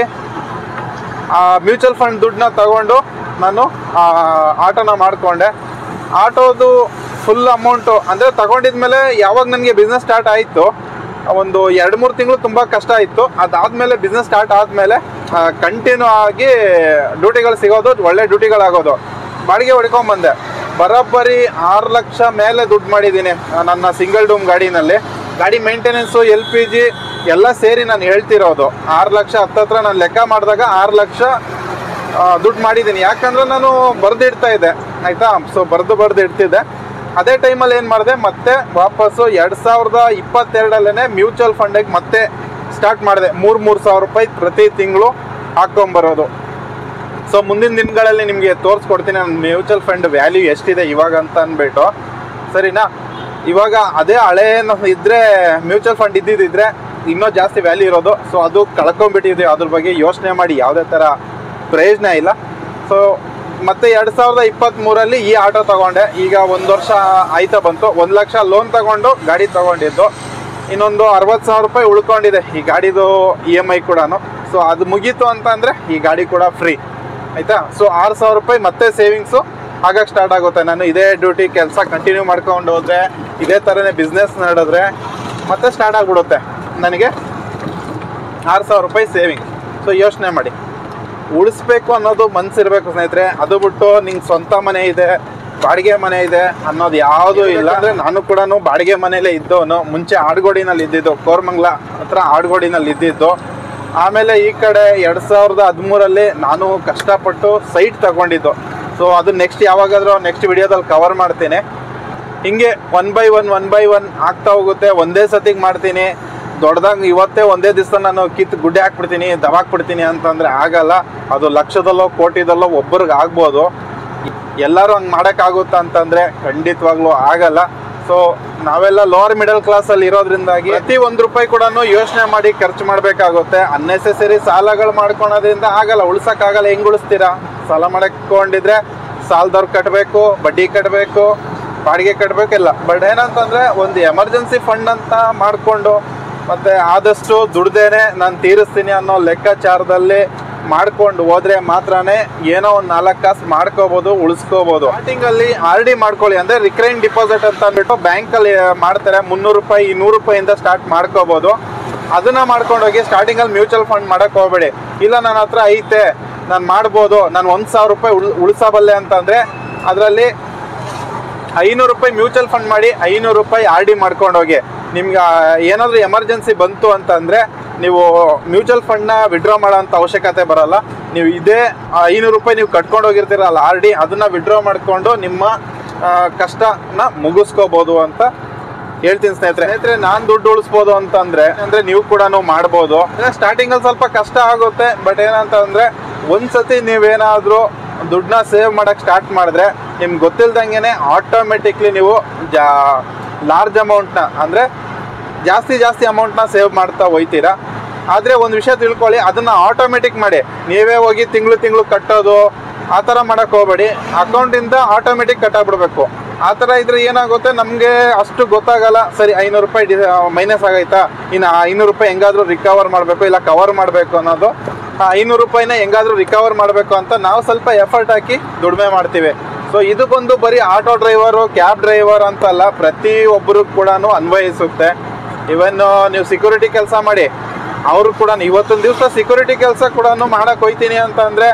Speaker 1: ಆ ಮ್ಯೂಚುವಲ್ ಫಂಡ್ ದುಡ್ಡನ್ನ ತಗೊಂಡು ನಾನು ಆ ಆಟೋನ ಮಾಡಿಕೊಂಡೆ ಆಟೋದು ಫುಲ್ ಅಮೌಂಟು ಅಂದರೆ ತಗೊಂಡಿದ್ಮೇಲೆ ಯಾವಾಗ ನನಗೆ ಬಿಸ್ನೆಸ್ ಸ್ಟಾರ್ಟ್ ಆಯಿತು ಒಂದು ಎರಡು ಮೂರು ತಿಂಗಳು ತುಂಬ ಕಷ್ಟ ಆಯಿತು ಅದಾದಮೇಲೆ ಬಿಸ್ನೆಸ್ ಸ್ಟಾರ್ಟ್ ಆದಮೇಲೆ ಕಂಟಿನ್ಯೂ ಆಗಿ ಡ್ಯೂಟಿಗಳು ಸಿಗೋದು ಒಳ್ಳೆ ಡ್ಯೂಟಿಗಳಾಗೋದು ಬಾಡಿಗೆ ಹೊಡ್ಕೊಂಬಂದೆ ಬರೋಬ್ಬರಿ ಆರು ಲಕ್ಷ ಮೇಲೆ ದುಡ್ಡು ಮಾಡಿದ್ದೀನಿ ಆ, ನನ್ನ ಸಿಂಗಲ್ ಡೂಮ್ ಗಾಡಿನಲ್ಲಿ ಗಾಡಿ ಮೇಂಟೆನೆನ್ಸು ಎಲ್ ಪಿ ಜಿ ಎಲ್ಲ ಸೇರಿ ನಾನು ಹೇಳ್ತಿರೋದು ಆರು ಲಕ್ಷ ಹತ್ತತ್ರ ನಾನು ಲೆಕ್ಕ ಮಾಡಿದಾಗ ಆರು ಲಕ್ಷ ದುಡ್ಡು ಮಾಡಿದ್ದೀನಿ ಯಾಕಂದ್ರೆ ನಾನು ಬರೆದಿಡ್ತಾ ಇದ್ದೆ ಆಯಿತಾ ಸೊ ಬರೆದು ಬರೆದು ಇಡ್ತಿದ್ದೆ ಅದೇ ಟೈಮಲ್ಲಿ ಏನು ಮಾಡಿದೆ ಮತ್ತೆ ವಾಪಸ್ಸು ಎರಡು ಸಾವಿರದ ಇಪ್ಪತ್ತೆರಡಲ್ಲೇ ಮ್ಯೂಚುವಲ್ ಫಂಡಿಗೆ ಮತ್ತೆ ಸ್ಟಾರ್ಟ್ ಮಾಡಿದೆ ಮೂರು ಮೂರು ಸಾವಿರ ರೂಪಾಯಿ ಪ್ರತಿ ತಿಂಗಳು ಹಾಕ್ಕೊಂಬರೋದು ಸೊ ಮುಂದಿನ ದಿನಗಳಲ್ಲಿ ನಿಮಗೆ ತೋರಿಸ್ಕೊಡ್ತೀನಿ ನನ್ನ ಮ್ಯೂಚುವಲ್ ಫಂಡ್ ವ್ಯಾಲ್ಯೂ ಎಷ್ಟಿದೆ ಇವಾಗ ಅಂತ ಅಂದ್ಬಿಟ್ಟು ಸರಿನಾ ಇವಾಗ ಅದೇ ಹಳೆ ನ- ಇದ್ರೆ ಮ್ಯೂಚುವಲ್ ಫಂಡ್ ಇದ್ದಿದ್ದಿದ್ರೆ ಇನ್ನೂ ಜಾಸ್ತಿ ವ್ಯಾಲ್ಯೂ ಇರೋದು ಸೊ ಅದು ಕಳ್ಕೊಂಡ್ಬಿಟ್ಟಿದೆ ಅದ್ರ ಬಗ್ಗೆ ಯೋಚನೆ ಮಾಡಿ ಯಾವುದೇ ಥರ ಪ್ರಯೋಜನ ಇಲ್ಲ ಸೊ ಮತ್ತೆ ಎರಡು ಸಾವಿರದ ಇಪ್ಪತ್ತ್ಮೂರಲ್ಲಿ ಈ ಆಟೋ ತಗೊಂಡೆ ಈಗ ಒಂದು ವರ್ಷ ಆಯ್ತಾ ಬಂತು ಒಂದು ಲಕ್ಷ ಲೋನ್ ತಗೊಂಡು ಗಾಡಿ ತಗೊಂಡಿದ್ದು ಇನ್ನೊಂದು ಅರವತ್ತು ಸಾವಿರ ರೂಪಾಯಿ ಉಳ್ಕೊಂಡಿದೆ ಈ ಗಾಡಿದು ಇ ಎಮ್ ಐ ಕೂಡ ಸೊ ಅದು ಮುಗೀತು ಅಂತಂದರೆ ಈ ಗಾಡಿ ಕೂಡ ಫ್ರೀ ಆಯಿತಾ ಸೊ ಆರು ಸಾವಿರ ರೂಪಾಯಿ ಮತ್ತೆ ಸೇವಿಂಗ್ಸು ಆಗಕ್ಕೆ ಸ್ಟಾರ್ಟ್ ಆಗುತ್ತೆ ನಾನು ಇದೇ ಡ್ಯೂಟಿ ಕೆಲಸ ಕಂಟಿನ್ಯೂ ಮಾಡ್ಕೊಂಡು ಹೋದರೆ ಇದೇ ಥರನೇ ಬಿಸ್ನೆಸ್ ನಡೆದ್ರೆ ಮತ್ತೆ ಸ್ಟಾರ್ಟ್ ಆಗಿಬಿಡುತ್ತೆ ನನಗೆ ಆರು ಸಾವಿರ ರೂಪಾಯಿ ಸೇವಿಂಗ್ ಸೊ ಯೋಚನೆ ಮಾಡಿ ಉಳಿಸ್ಬೇಕು ಅನ್ನೋದು ಮನ್ಸಿರ್ಬೇಕು ಸ್ನೇಹಿತರೆ ಅದು ಬಿಟ್ಟು ನಿಂಗೆ ಸ್ವಂತ ಮನೆ ಇದೆ ಬಾಡಿಗೆ ಮನೆ ಇದೆ ಅನ್ನೋದು ಯಾವುದೂ ಇಲ್ಲ ಅಂದರೆ ನಾನು ಕೂಡ ಬಾಡಿಗೆ ಮನೇಲೇ ಇದ್ದವನು ಮುಂಚೆ ಆಡ್ಗೋಡಿನಲ್ಲಿ ಇದ್ದಿದ್ದು ಕೋರ್ಮಂಗ್ಲ ಹತ್ರ ಆಡ್ಗೋಡಿನಲ್ಲಿ ಇದ್ದಿದ್ದು ಆಮೇಲೆ ಈ ಕಡೆ ಎರಡು ಸಾವಿರದ ಹದಿಮೂರಲ್ಲಿ ನಾನು ಕಷ್ಟಪಟ್ಟು ಸೈಟ್ ತಗೊಂಡಿದ್ದು ಸೊ ಅದು ನೆಕ್ಸ್ಟ್ ಯಾವಾಗಾದರೂ ನೆಕ್ಸ್ಟ್ ವಿಡಿಯೋದಲ್ಲಿ ಕವರ್ ಮಾಡ್ತೀನಿ ಹಿಂಗೆ one by one one by one ಆಗ್ತಾ ಹೋಗುತ್ತೆ ಒಂದೇ ಸತಿಗೆ ಮಾಡ್ತೀನಿ ದೊಡ್ಡದಾಗಿ ಇವತ್ತೇ ಒಂದೇ ದಿವಸ ನಾನು ಕಿತ್ತು ಗುಡ್ಡೆ ಹಾಕ್ಬಿಡ್ತೀನಿ ದವಾಕ್ಬಿಡ್ತೀನಿ ಅಂತಂದರೆ ಆಗಲ್ಲ ಅದು ಲಕ್ಷದಲ್ಲೋ ಕೋಟಿದಲ್ಲೋ ಒಬ್ಬರಿಗೆ ಆಗ್ಬೋದು ಎಲ್ಲರೂ ಹಂಗೆ ಮಾಡೋಕ್ಕಾಗುತ್ತಾ ಅಂತಂದರೆ ಖಂಡಿತವಾಗ್ಲೂ ಆಗಲ್ಲ ಸೊ ನಾವೆಲ್ಲ ಲೋವರ್ ಮಿಡಲ್ ಕ್ಲಾಸಲ್ಲಿ ಇರೋದ್ರಿಂದಾಗಿ ಪ್ರತಿ ಒಂದು ರೂಪಾಯಿ ಕೂಡ ಯೋಚನೆ ಮಾಡಿ ಖರ್ಚು ಮಾಡಬೇಕಾಗುತ್ತೆ ಅನ್ನೆಸೆಸರಿ ಸಾಲಗಳು ಮಾಡ್ಕೊಳೋದ್ರಿಂದ ಆಗಲ್ಲ ಉಳ್ಸೋಕ್ಕಾಗಲ್ಲ ಹೆಂಗೆ ಉಳಿಸ್ತೀರಾ ಸಾಲ ಮಾಡಕೊಂಡಿದ್ರೆ ಸಾಲದವ್ರು ಕಟ್ಟಬೇಕು ಬಡ್ಡಿ ಕಟ್ಟಬೇಕು ಬಾಡಿಗೆ ಕಟ್ಟಬೇಕಿಲ್ಲ ಬಟ್ ಏನಂತಂದರೆ ಒಂದು ಎಮರ್ಜೆನ್ಸಿ ಫಂಡ್ ಅಂತ ಮಾಡಿಕೊಂಡು ಮತ್ತು ಆದಷ್ಟು ದುಡ್ದೇನೆ ನಾನು ತೀರಿಸ್ತೀನಿ ಅನ್ನೋ ಲೆಕ್ಕಾಚಾರದಲ್ಲಿ ಮಾಡ್ಕೊಂಡು ಹೋದ್ರೆ ಮಾತ್ರನೇ ಏನೋ ಒಂದು ನಾಲ್ಕು ಕಾಸು ಮಾಡ್ಕೋಬೋದು ಉಳಿಸ್ಕೋಬೋದು ಸ್ಟಾರ್ಟಿಂಗಲ್ಲಿ ಆರ್ ಡಿ ಮಾಡ್ಕೊಳ್ಳಿ ಅಂದರೆ ರಿಕರಿಂಗ್ ಡಿಪಾಸಿಟ್ ಅಂತ ಅಂದ್ಬಿಟ್ಟು ಬ್ಯಾಂಕಲ್ಲಿ ಮಾಡ್ತಾರೆ ಮುನ್ನೂರು ರೂಪಾಯಿ ನೂರು ರೂಪಾಯಿಂದ ಸ್ಟಾರ್ಟ್ ಮಾಡ್ಕೋಬೋದು ಅದನ್ನ ಮಾಡ್ಕೊಂಡೋಗಿ ಸ್ಟಾರ್ಟಿಂಗಲ್ಲಿ ಮ್ಯೂಚುವಲ್ ಫಂಡ್ ಮಾಡಕ್ಕೆ ಹೋಗಬೇಡಿ ಇಲ್ಲ ನನ್ನ ಹತ್ರ ಐತೆ ನಾನು ಮಾಡ್ಬೋದು ನಾನು ಒಂದು ಸಾವಿರ ರೂಪಾಯಿ ಉಳ್ ಉಳಿಸಬಲ್ಲೆ ಅಂತಂದರೆ ಅದರಲ್ಲಿ ಐನೂರು ರೂಪಾಯಿ ಮ್ಯೂಚುವಲ್ ಫಂಡ್ ಮಾಡಿ ಐನೂರು ರೂಪಾಯಿ ಆರ್ ಡಿ ಮಾಡ್ಕೊಂಡೋಗಿ ನಿಮ್ಗೆ ಏನಾದರೂ ಎಮರ್ಜೆನ್ಸಿ ಬಂತು ಅಂತಂದರೆ ನೀವು ಮ್ಯೂಚುವಲ್ ಫಂಡ್ನ ವಿಡ್ರಾ ಮಾಡೋಂಥ ಅವಶ್ಯಕತೆ ಬರಲ್ಲ ನೀವು ಇದೇ ಐನೂರು ರೂಪಾಯಿ ನೀವು ಕಟ್ಕೊಂಡು ಹೋಗಿರ್ತೀರಲ್ಲ ಆರ್ ಡಿ ಅದನ್ನು ವಿಡ್ರಾ ಮಾಡಿಕೊಂಡು ನಿಮ್ಮ ಆ, ಕಷ್ಟನ ಮುಗಿಸ್ಕೋಬೋದು ಅಂತ ಹೇಳ್ತೀನಿ ಸ್ನೇಹಿತರೆ ಸ್ನೇಹಿತರೆ ನಾನು ದುಡ್ಡು ಉಳಿಸ್ಬೋದು ಅಂತಂದ್ರೆ ಅಂದ್ರೆ ನೀವು ಕೂಡ ಮಾಡ್ಬೋದು ಸ್ಟಾರ್ಟಿಂಗ್ ಅಲ್ಲಿ ಸ್ವಲ್ಪ ಕಷ್ಟ ಆಗುತ್ತೆ ಬಟ್ ಏನಂತ ಅಂದ್ರೆ ಒಂದ್ಸತಿ ನೀವೇನಾದ್ರೂ ದುಡ್ಡನ್ನ ಸೇವ್ ಮಾಡಕ್ ಸ್ಟಾರ್ಟ್ ಮಾಡಿದ್ರೆ ನಿಮ್ಗೆ ಗೊತ್ತಿಲ್ದಂಗೆನೆ ಆಟೋಮೆಟಿಕ್ಲಿ ನೀವು ಜಾ ಲಾರ್ಜ್ ಅಮೌಂಟ್ನ ಅಂದ್ರೆ ಜಾಸ್ತಿ ಜಾಸ್ತಿ ಅಮೌಂಟ್ನ ಸೇವ್ ಮಾಡ್ತಾ ಹೋಯ್ತೀರಾ ಆದರೆ ಒಂದು ವಿಷಯ ತಿಳ್ಕೊಳ್ಳಿ ಅದನ್ನು ಆಟೋಮೆಟಿಕ್ ಮಾಡಿ ನೀವೇ ಹೋಗಿ ತಿಂಗಳು ತಿಂಗಳು ಕಟ್ಟೋದು ಆ ಥರ ಮಾಡೋಕ್ಕೆ ಹೋಗಬೇಡಿ ಅಕೌಂಟಿಂದ ಆಟೋಮೆಟಿಕ್ ಕಟ್ಟಾಗ್ಬಿಡ್ಬೇಕು ಆ ಥರ ಇದ್ರೆ ಏನಾಗುತ್ತೆ ನಮಗೆ ಅಷ್ಟು ಗೊತ್ತಾಗಲ್ಲ ಸರಿ ಐನೂರು ರೂಪಾಯಿ ಡಿ ಮೈನಸ್ ಆಗೈತಾ ಇನ್ನು ಆ ಐನೂರು ರೂಪಾಯಿ ಹೆಂಗಾದರೂ ರಿಕವರ್ ಮಾಡಬೇಕು ಇಲ್ಲ ಕವರ್ ಮಾಡಬೇಕು ಅನ್ನೋದು ಆ ಐನೂರು ರೂಪಾಯಿನ ಹೆಂಗಾದರೂ ರಿಕವರ್ ಮಾಡಬೇಕು ಅಂತ ನಾವು ಸ್ವಲ್ಪ ಎಫರ್ಟ್ ಹಾಕಿ ದುಡಿಮೆ ಮಾಡ್ತೀವಿ ಸೊ ಇದು ಬಂದು ಬರೀ ಆಟೋ ಡ್ರೈವರು ಕ್ಯಾಬ್ ಡ್ರೈವರ್ ಅಂತಲ್ಲ ಪ್ರತಿ ಒಬ್ಬರು ಕೂಡ ಅನ್ವಯಿಸುತ್ತೆ ಇವನ್ ನೀವು ಸೆಕ್ಯೂರಿಟಿ ಕೆಲಸ ಮಾಡಿ ಅವರು ಕೂಡ ಇವತ್ತೊಂದು ದಿವಸ ಸೆಕ್ಯೂರಿಟಿ ಕೆಲಸ ಕೂಡ ಮಾಡಕ್ಕೆ ಹೋಯ್ತೀನಿ ಅಂತ ಅಂದರೆ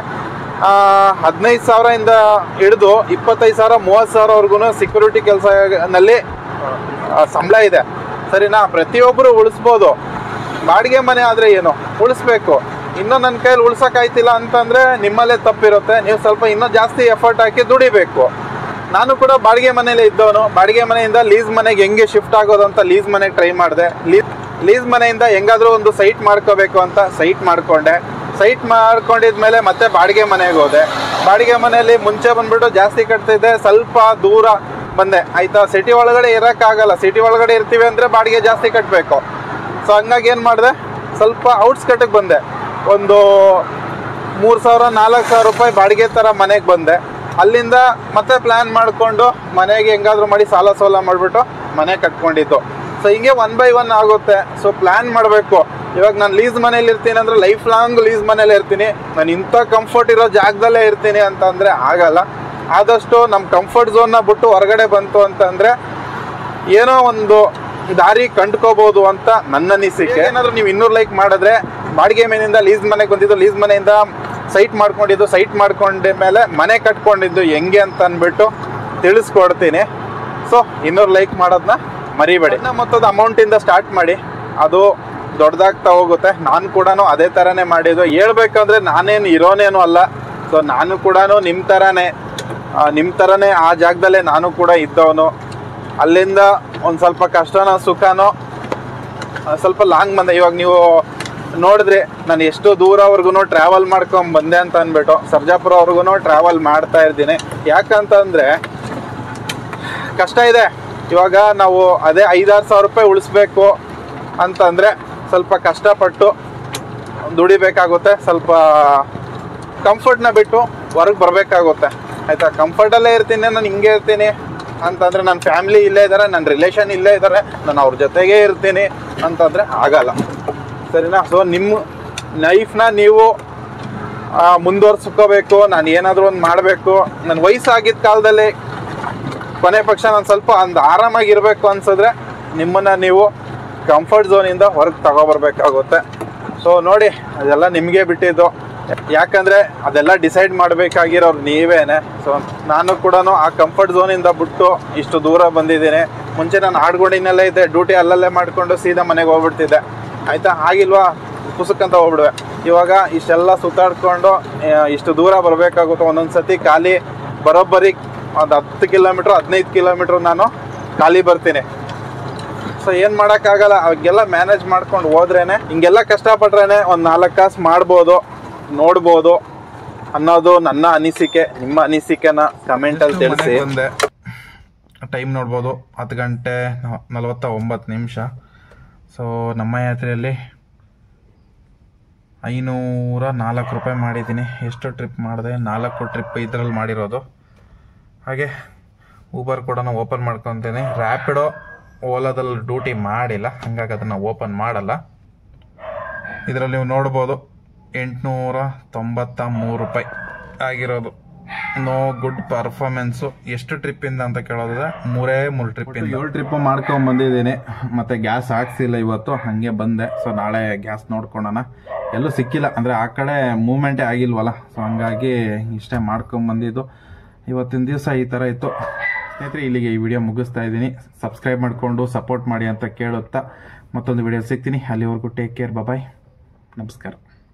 Speaker 1: ಹದಿನೈದು ಸಾವಿರದಿಂದ ಹಿಡಿದು ಇಪ್ಪತ್ತೈದು ಸಾವಿರ ಮೂವತ್ತು ಸಾವಿರವರೆಗೂ ಸೆಕ್ಯೂರಿಟಿ ಕೆಲಸನಲ್ಲಿ ಸಂಬಳ ಇದೆ ಸರಿನಾ ಪ್ರತಿಯೊಬ್ಬರು ಉಳಿಸ್ಬೋದು ಬಾಡಿಗೆ ಮನೆ ಆದರೆ ಏನು ಉಳಿಸ್ಬೇಕು ಇನ್ನೂ ನನ್ನ ಕೈಯಲ್ಲಿ ಉಳ್ಸೋಕ್ಕಾಯ್ತಿಲ್ಲ ಅಂತಂದರೆ ನಿಮ್ಮಲ್ಲೇ ತಪ್ಪಿರುತ್ತೆ ನೀವು ಸ್ವಲ್ಪ ಇನ್ನೂ ಜಾಸ್ತಿ ಎಫರ್ಟ್ ಹಾಕಿ ದುಡಿಬೇಕು ನಾನು ಕೂಡ ಬಾಡಿಗೆ ಮನೇಲೆ ಇದ್ದವನು ಬಾಡಿಗೆ ಮನೆಯಿಂದ ಲೀಸ್ ಮನೆಗೆ ಹೆಂಗೆ ಶಿಫ್ಟ್ ಆಗೋದು ಅಂತ ಲೀಸ್ ಮನೆಗೆ ಟ್ರೈ ಮಾಡಿದೆ ಲೀಸ್ ಲೀಸ್ ಮನೆಯಿಂದ ಹೆಂಗಾದ್ರೂ ಒಂದು ಸೈಟ್ ಮಾಡ್ಕೋಬೇಕು ಅಂತ ಸೈಟ್ ಮಾಡ್ಕೊಂಡೆ ಸೈಟ್ ಮಾಡ್ಕೊಂಡಿದ್ಮೇಲೆ ಮತ್ತೆ ಬಾಡಿಗೆ ಮನೆಗೆ ಹೋದೆ ಬಾಡಿಗೆ ಮನೆಯಲ್ಲಿ ಮುಂಚೆ ಬಂದ್ಬಿಟ್ಟು ಜಾಸ್ತಿ ಕಟ್ತಿದ್ದೆ ಸ್ವಲ್ಪ ದೂರ ಬಂದೆ ಆಯ್ತಾ ಸಿಟಿ ಒಳಗಡೆ ಇರೋಕ್ಕಾಗಲ್ಲ ಸಿಟಿ ಒಳಗಡೆ ಇರ್ತೀವಿ ಅಂದರೆ ಬಾಡಿಗೆ ಜಾಸ್ತಿ ಕಟ್ಟಬೇಕು ಸೊ ಹಂಗಾಗಿ ಏನು ಮಾಡಿದೆ ಸ್ವಲ್ಪ ಔಟ್ಸ್ಕಟ್ಟಿಗೆ ಬಂದೆ ಒಂದು ಮೂರು ಸಾವಿರ ನಾಲ್ಕು ಸಾವಿರ ರೂಪಾಯಿ ಬಾಡಿಗೆ ಥರ ಮನೆಗೆ ಬಂದೆ ಅಲ್ಲಿಂದ ಮತ್ತೆ ಪ್ಲ್ಯಾನ್ ಮಾಡಿಕೊಂಡು ಮನೆಗೆ ಹೆಂಗಾದ್ರೂ ಮಾಡಿ ಸಾಲ ಸೋಲ ಮಾಡಿಬಿಟ್ಟು ಮನೆ ಕಟ್ಕೊಂಡಿದ್ದು ಸೊ ಹಿಂಗೆ ಒನ್ ಬೈ ಒನ್ ಆಗುತ್ತೆ ಸೊ ಪ್ಲ್ಯಾನ್ ಮಾಡಬೇಕು ಇವಾಗ ನಾನು ಲೀಸ್ ಮನೇಲಿ ಇರ್ತೀನಿ ಅಂದರೆ ಲೈಫ್ ಲಾಂಗ್ ಲೀಸ್ ಮನೇಲಿ ಇರ್ತೀನಿ ನಾನು ಇಂಥ ಕಂಫರ್ಟ್ ಇರೋ ಜಾಗದಲ್ಲೇ ಇರ್ತೀನಿ ಅಂತಂದರೆ ಆಗಲ್ಲ ಆದಷ್ಟು ನಮ್ಮ ಕಂಫರ್ಟ್ ಝೋನ್ನ ಬಿಟ್ಟು ಹೊರಗಡೆ ಬಂತು ಅಂತಂದರೆ ಏನೋ ಒಂದು ದಾರಿ ಕಂಡ್ಕೋಬಹುದು ಅಂತ ನನ್ನ ಅನಿಸಿಕೆ ಏನಾದರೂ ನೀವು ಇನ್ನೂರು ಲೈಕ್ ಮಾಡಿದ್ರೆ ಬಾಡಿಗೆ ಮನೆಯಿಂದ ಲೀಸ್ ಮನೆಗೆ ಬಂದಿದ್ದು ಲೀಸ್ ಮನೆಯಿಂದ ಸೈಟ್ ಮಾಡ್ಕೊಂಡಿದ್ದು ಸೈಟ್ ಮಾಡ್ಕೊಂಡ ಮೇಲೆ ಮನೆ ಕಟ್ಕೊಂಡಿದ್ದು ಹೆಂಗೆ ಅಂತ ಅಂದ್ಬಿಟ್ಟು ತಿಳಿಸ್ಕೊಡ್ತೀನಿ ಸೊ ಇನ್ನೂರು ಲೈಕ್ ಮಾಡೋದನ್ನ ಮರಿಬೇಡಿ ಸಣ್ಣ ಮೊತ್ತದ ಅಮೌಂಟಿಂದ ಸ್ಟಾರ್ಟ್ ಮಾಡಿ ಅದು ದೊಡ್ಡದಾಗ್ತಾ ಹೋಗುತ್ತೆ ನಾನು ಕೂಡ ಅದೇ ಥರನೇ ಮಾಡಿದ್ದು ಹೇಳ್ಬೇಕಂದ್ರೆ ನಾನೇನು ಇರೋನೇನು ಅಲ್ಲ ಸೊ ನಾನು ಕೂಡ ನಿಮ್ಮ ಥರನೇ ನಿಮ್ಮ ಥರನೇ ಆ ಜಾಗದಲ್ಲೇ ನಾನು ಕೂಡ ಇದ್ದವನು ಅಲ್ಲಿಂದ ಒಂದು ಸ್ವಲ್ಪ ಕಷ್ಟನೋ ಸುಖನೋ ಆ, ಸ್ವಲ್ಪ ಲಾಂಗ್ ಬಂದೆ ಇವಾಗ ನೀವು ನೋಡಿದ್ರೆ ನಾನು ಎಷ್ಟು ದೂರವರೆಗೂ ಟ್ರಾವೆಲ್ ಮಾಡ್ಕೊಂಡ್ ಬಂದೆ ಅಂತ ಅಂದ್ಬಿಟ್ಟು ಸರ್ಜಾಪುರವರೆಗೂ ಟ್ರಾವೆಲ್ ಮಾಡ್ತಾ ಇರ್ತೀನಿ ಯಾಕಂತಂದ್ರೆ ಕಷ್ಟ ಇದೆ ಇವಾಗ ನಾವು ಅದೇ ಐದಾರು ಸಾವಿರ ರೂಪಾಯಿ ಉಳಿಸ್ಬೇಕು ಅಂತಂದರೆ ಸ್ವಲ್ಪ ಕಷ್ಟಪಟ್ಟು ದುಡಿಬೇಕಾಗುತ್ತೆ ಸ್ವಲ್ಪ ಕಂಫರ್ಟ್ನ ಬಿಟ್ಟು ಹೊರಗೆ ಬರಬೇಕಾಗುತ್ತೆ ಆಯಿತಾ ಕಂಫರ್ಟಲ್ಲೇ ಇರ್ತೀನಿ ನಾನು ಹಿಂಗೆ ಇರ್ತೀನಿ ಅಂತಂದರೆ ನನ್ನ ಫ್ಯಾಮಿಲಿ ಇಲ್ಲೇ ಇದ್ದಾರೆ ನನ್ನ ರಿಲೇಷನ್ ಇಲ್ಲೇ ಇದ್ದಾರೆ ನಾನು ಅವ್ರ ಜೊತೆಗೇ ಇರ್ತೀನಿ ಅಂತಂದರೆ ಆಗಲ್ಲ ಸರಿನಾ ಸೊ ನಿಮ್ಮ ಲೈಫ್ನ ನೀವು ಆ, ಮುಂದುವರ್ಸ್ಕೋಬೇಕು ನಾನು ಏನಾದರೂ ಒಂದು ಮಾಡಬೇಕು ನನ್ನ ವಯಸ್ಸಾಗಿದ್ದ ಕಾಲದಲ್ಲಿ ಕೊನೆ ಪಕ್ಷ ನಾನು ಸ್ವಲ್ಪ ಒಂದು ಆರಾಮಾಗಿರ್ಬೇಕು ಅನ್ಸಿದ್ರೆ ನಿಮ್ಮನ್ನ ನೀವು ಕಂಫರ್ಟ್ ಝೋನಿಂದ ಹೊರಗೆ ತಗೊಬರ್ಬೇಕಾಗುತ್ತೆ ಸೊ ನೋಡಿ ಅದೆಲ್ಲ ನಿಮಗೆ ಬಿಟ್ಟಿದ್ದು ಯಾಕಂದರೆ ಅದೆಲ್ಲ ಡಿಸೈಡ್ ಮಾಡಬೇಕಾಗಿರೋರು ನೀವೇನೆ ಸೊ ನಾನು ಕೂಡ ಆ ಕಂಫರ್ಟ್ ಝೋನಿಂದ ಬಿಟ್ಟು ಇಷ್ಟು ದೂರ ಬಂದಿದ್ದೀನಿ ಮುಂಚೆ ನಾನು ಆಡ್ಗೋಡಿನಲ್ಲೇ ಇದ್ದೆ ಡ್ಯೂಟಿ ಅಲ್ಲಲ್ಲೇ ಮಾಡಿಕೊಂಡು ಸೀದಾ ಮನೆಗೆ ಹೋಗ್ಬಿಡ್ತಿದ್ದೆ ಆಯಿತಾ ಆಗಿಲ್ವಾ ಪುಸ್ತಕಂತ ಹೋಗ್ಬಿಡುವೆ ಇವಾಗ ಇಷ್ಟೆಲ್ಲ ಸುತ್ತಾಡ್ಕೊಂಡು ಆ, ಇಷ್ಟು ದೂರ ಬರಬೇಕಾಗುತ್ತೆ ಒಂದೊಂದು ಸತಿ ಖಾಲಿ ಬರೋಬ್ಬರಿ ಒಂದು ಹತ್ತು ಕಿಲೋಮೀಟ್ರ್ ಹದಿನೈದು ಕಿಲೋಮೀಟ್ರ್ ನಾನು ಖಾಲಿ ಬರ್ತೀನಿ ಸೊ ಏನು ಮಾಡೋಕ್ಕಾಗಲ್ಲ ಅವಾಗೆಲ್ಲ ಮ್ಯಾನೇಜ್ ಮಾಡ್ಕೊಂಡು ಹೋದ್ರೇನೆ ಹಿಂಗೆಲ್ಲ ಕಷ್ಟಪಟ್ರೇನೆ ಒಂದು ನಾಲ್ಕು ಕಾಸು ಮಾಡ್ಬೋದು ನೋಡ್ಬೋದು ಅನ್ನೋದು ನನ್ನ ಅನಿಸಿಕೆ ನಿಮ್ಮ ಅನಿಸಿಕೆನ ಕಮೆಂಟಲ್ಲಿ ತಿಳಿಸಿ ಬಂದೆ ಟೈಮ್ ನೋಡ್ಬೋದು ಹತ್ತು ಗಂಟೆ ನಲವತ್ತ ಒಂಬತ್ತು ನಿಮಿಷ ಸೊ ನಮ್ಮ ಯಾತ್ರೆಯಲ್ಲಿ ಐನೂರ ನಾಲ್ಕು ರೂಪಾಯಿ ಮಾಡಿದ್ದೀನಿ ಎಷ್ಟು ಟ್ರಿಪ್ ಮಾಡಿದೆ ನಾಲ್ಕು ಟ್ರಿಪ್ ಇದರಲ್ಲಿ ಮಾಡಿರೋದು ಹಾಗೆ ಊಬರ್ ಕೂಡ ಓಪನ್ ಮಾಡ್ಕೊತೀನಿ ರ್ಯಾಪಿಡೋ ಓಲಾದಲ್ಲಿ ಡ್ಯೂಟಿ ಮಾಡಿಲ್ಲ ಹಾಗಾಗಿ ಅದನ್ನು ಓಪನ್ ಮಾಡಲ್ಲ ಇದರಲ್ಲಿ ನೀವು ನೋಡ್ಬೋದು ಎಂಟುನೂರ ತೊಂಬತ್ತ ಮೂರು ರೂಪಾಯಿ ಆಗಿರೋದು ನೋ ಗುಡ್ ಪರ್ಫಾರ್ಮೆನ್ಸು ಎಷ್ಟು ಟ್ರಿಪ್ಪಿಂದ ಅಂತ ಕೇಳೋದಿದೆ ಮೂರೇ ಮೂರು ಟ್ರಿಪ್ಪಿಂದ ಏಳು ಟ್ರಿಪ್ ಮಾಡ್ಕೊಂಡ್ ಬಂದಿದ್ದೀನಿ ಮತ್ತೆ ಗ್ಯಾಸ್ ಹಾಕ್ಸಿಲ್ಲ ಇವತ್ತು ಹಾಗೆ ಬಂದೆ ಸೊ ನಾಳೆ ಗ್ಯಾಸ್ ನೋಡ್ಕೊಳೋಣ ಎಲ್ಲೂ ಸಿಕ್ಕಿಲ್ಲ ಅಂದರೆ ಆ ಕಡೆ ಮೂಮೆಂಟೇ ಆಗಿಲ್ವಲ್ಲ ಸೊ ಹಂಗಾಗಿ ಇಷ್ಟೇ ಮಾಡ್ಕೊಂಡ್ ಬಂದಿದ್ದು ಇವತ್ತಿನ ದಿವಸ ಈ ಥರ ಇತ್ತು ಸ್ನೇಹಿತರೆ ಇಲ್ಲಿಗೆ ಈ ವಿಡಿಯೋ ಮುಗಿಸ್ತಾ ಇದ್ದೀನಿ ಸಬ್ಸ್ಕ್ರೈಬ್ ಮಾಡಿಕೊಂಡು ಸಪೋರ್ಟ್ ಮಾಡಿ ಅಂತ ಕೇಳುತ್ತಾ ಮತ್ತೊಂದು ವಿಡಿಯೋ ಸಿಗ್ತೀನಿ ಅಲ್ಲಿವರೆಗೂ ಟೇಕ್ ಕೇರ್ ಬಾಯ್ ನಮಸ್ಕಾರ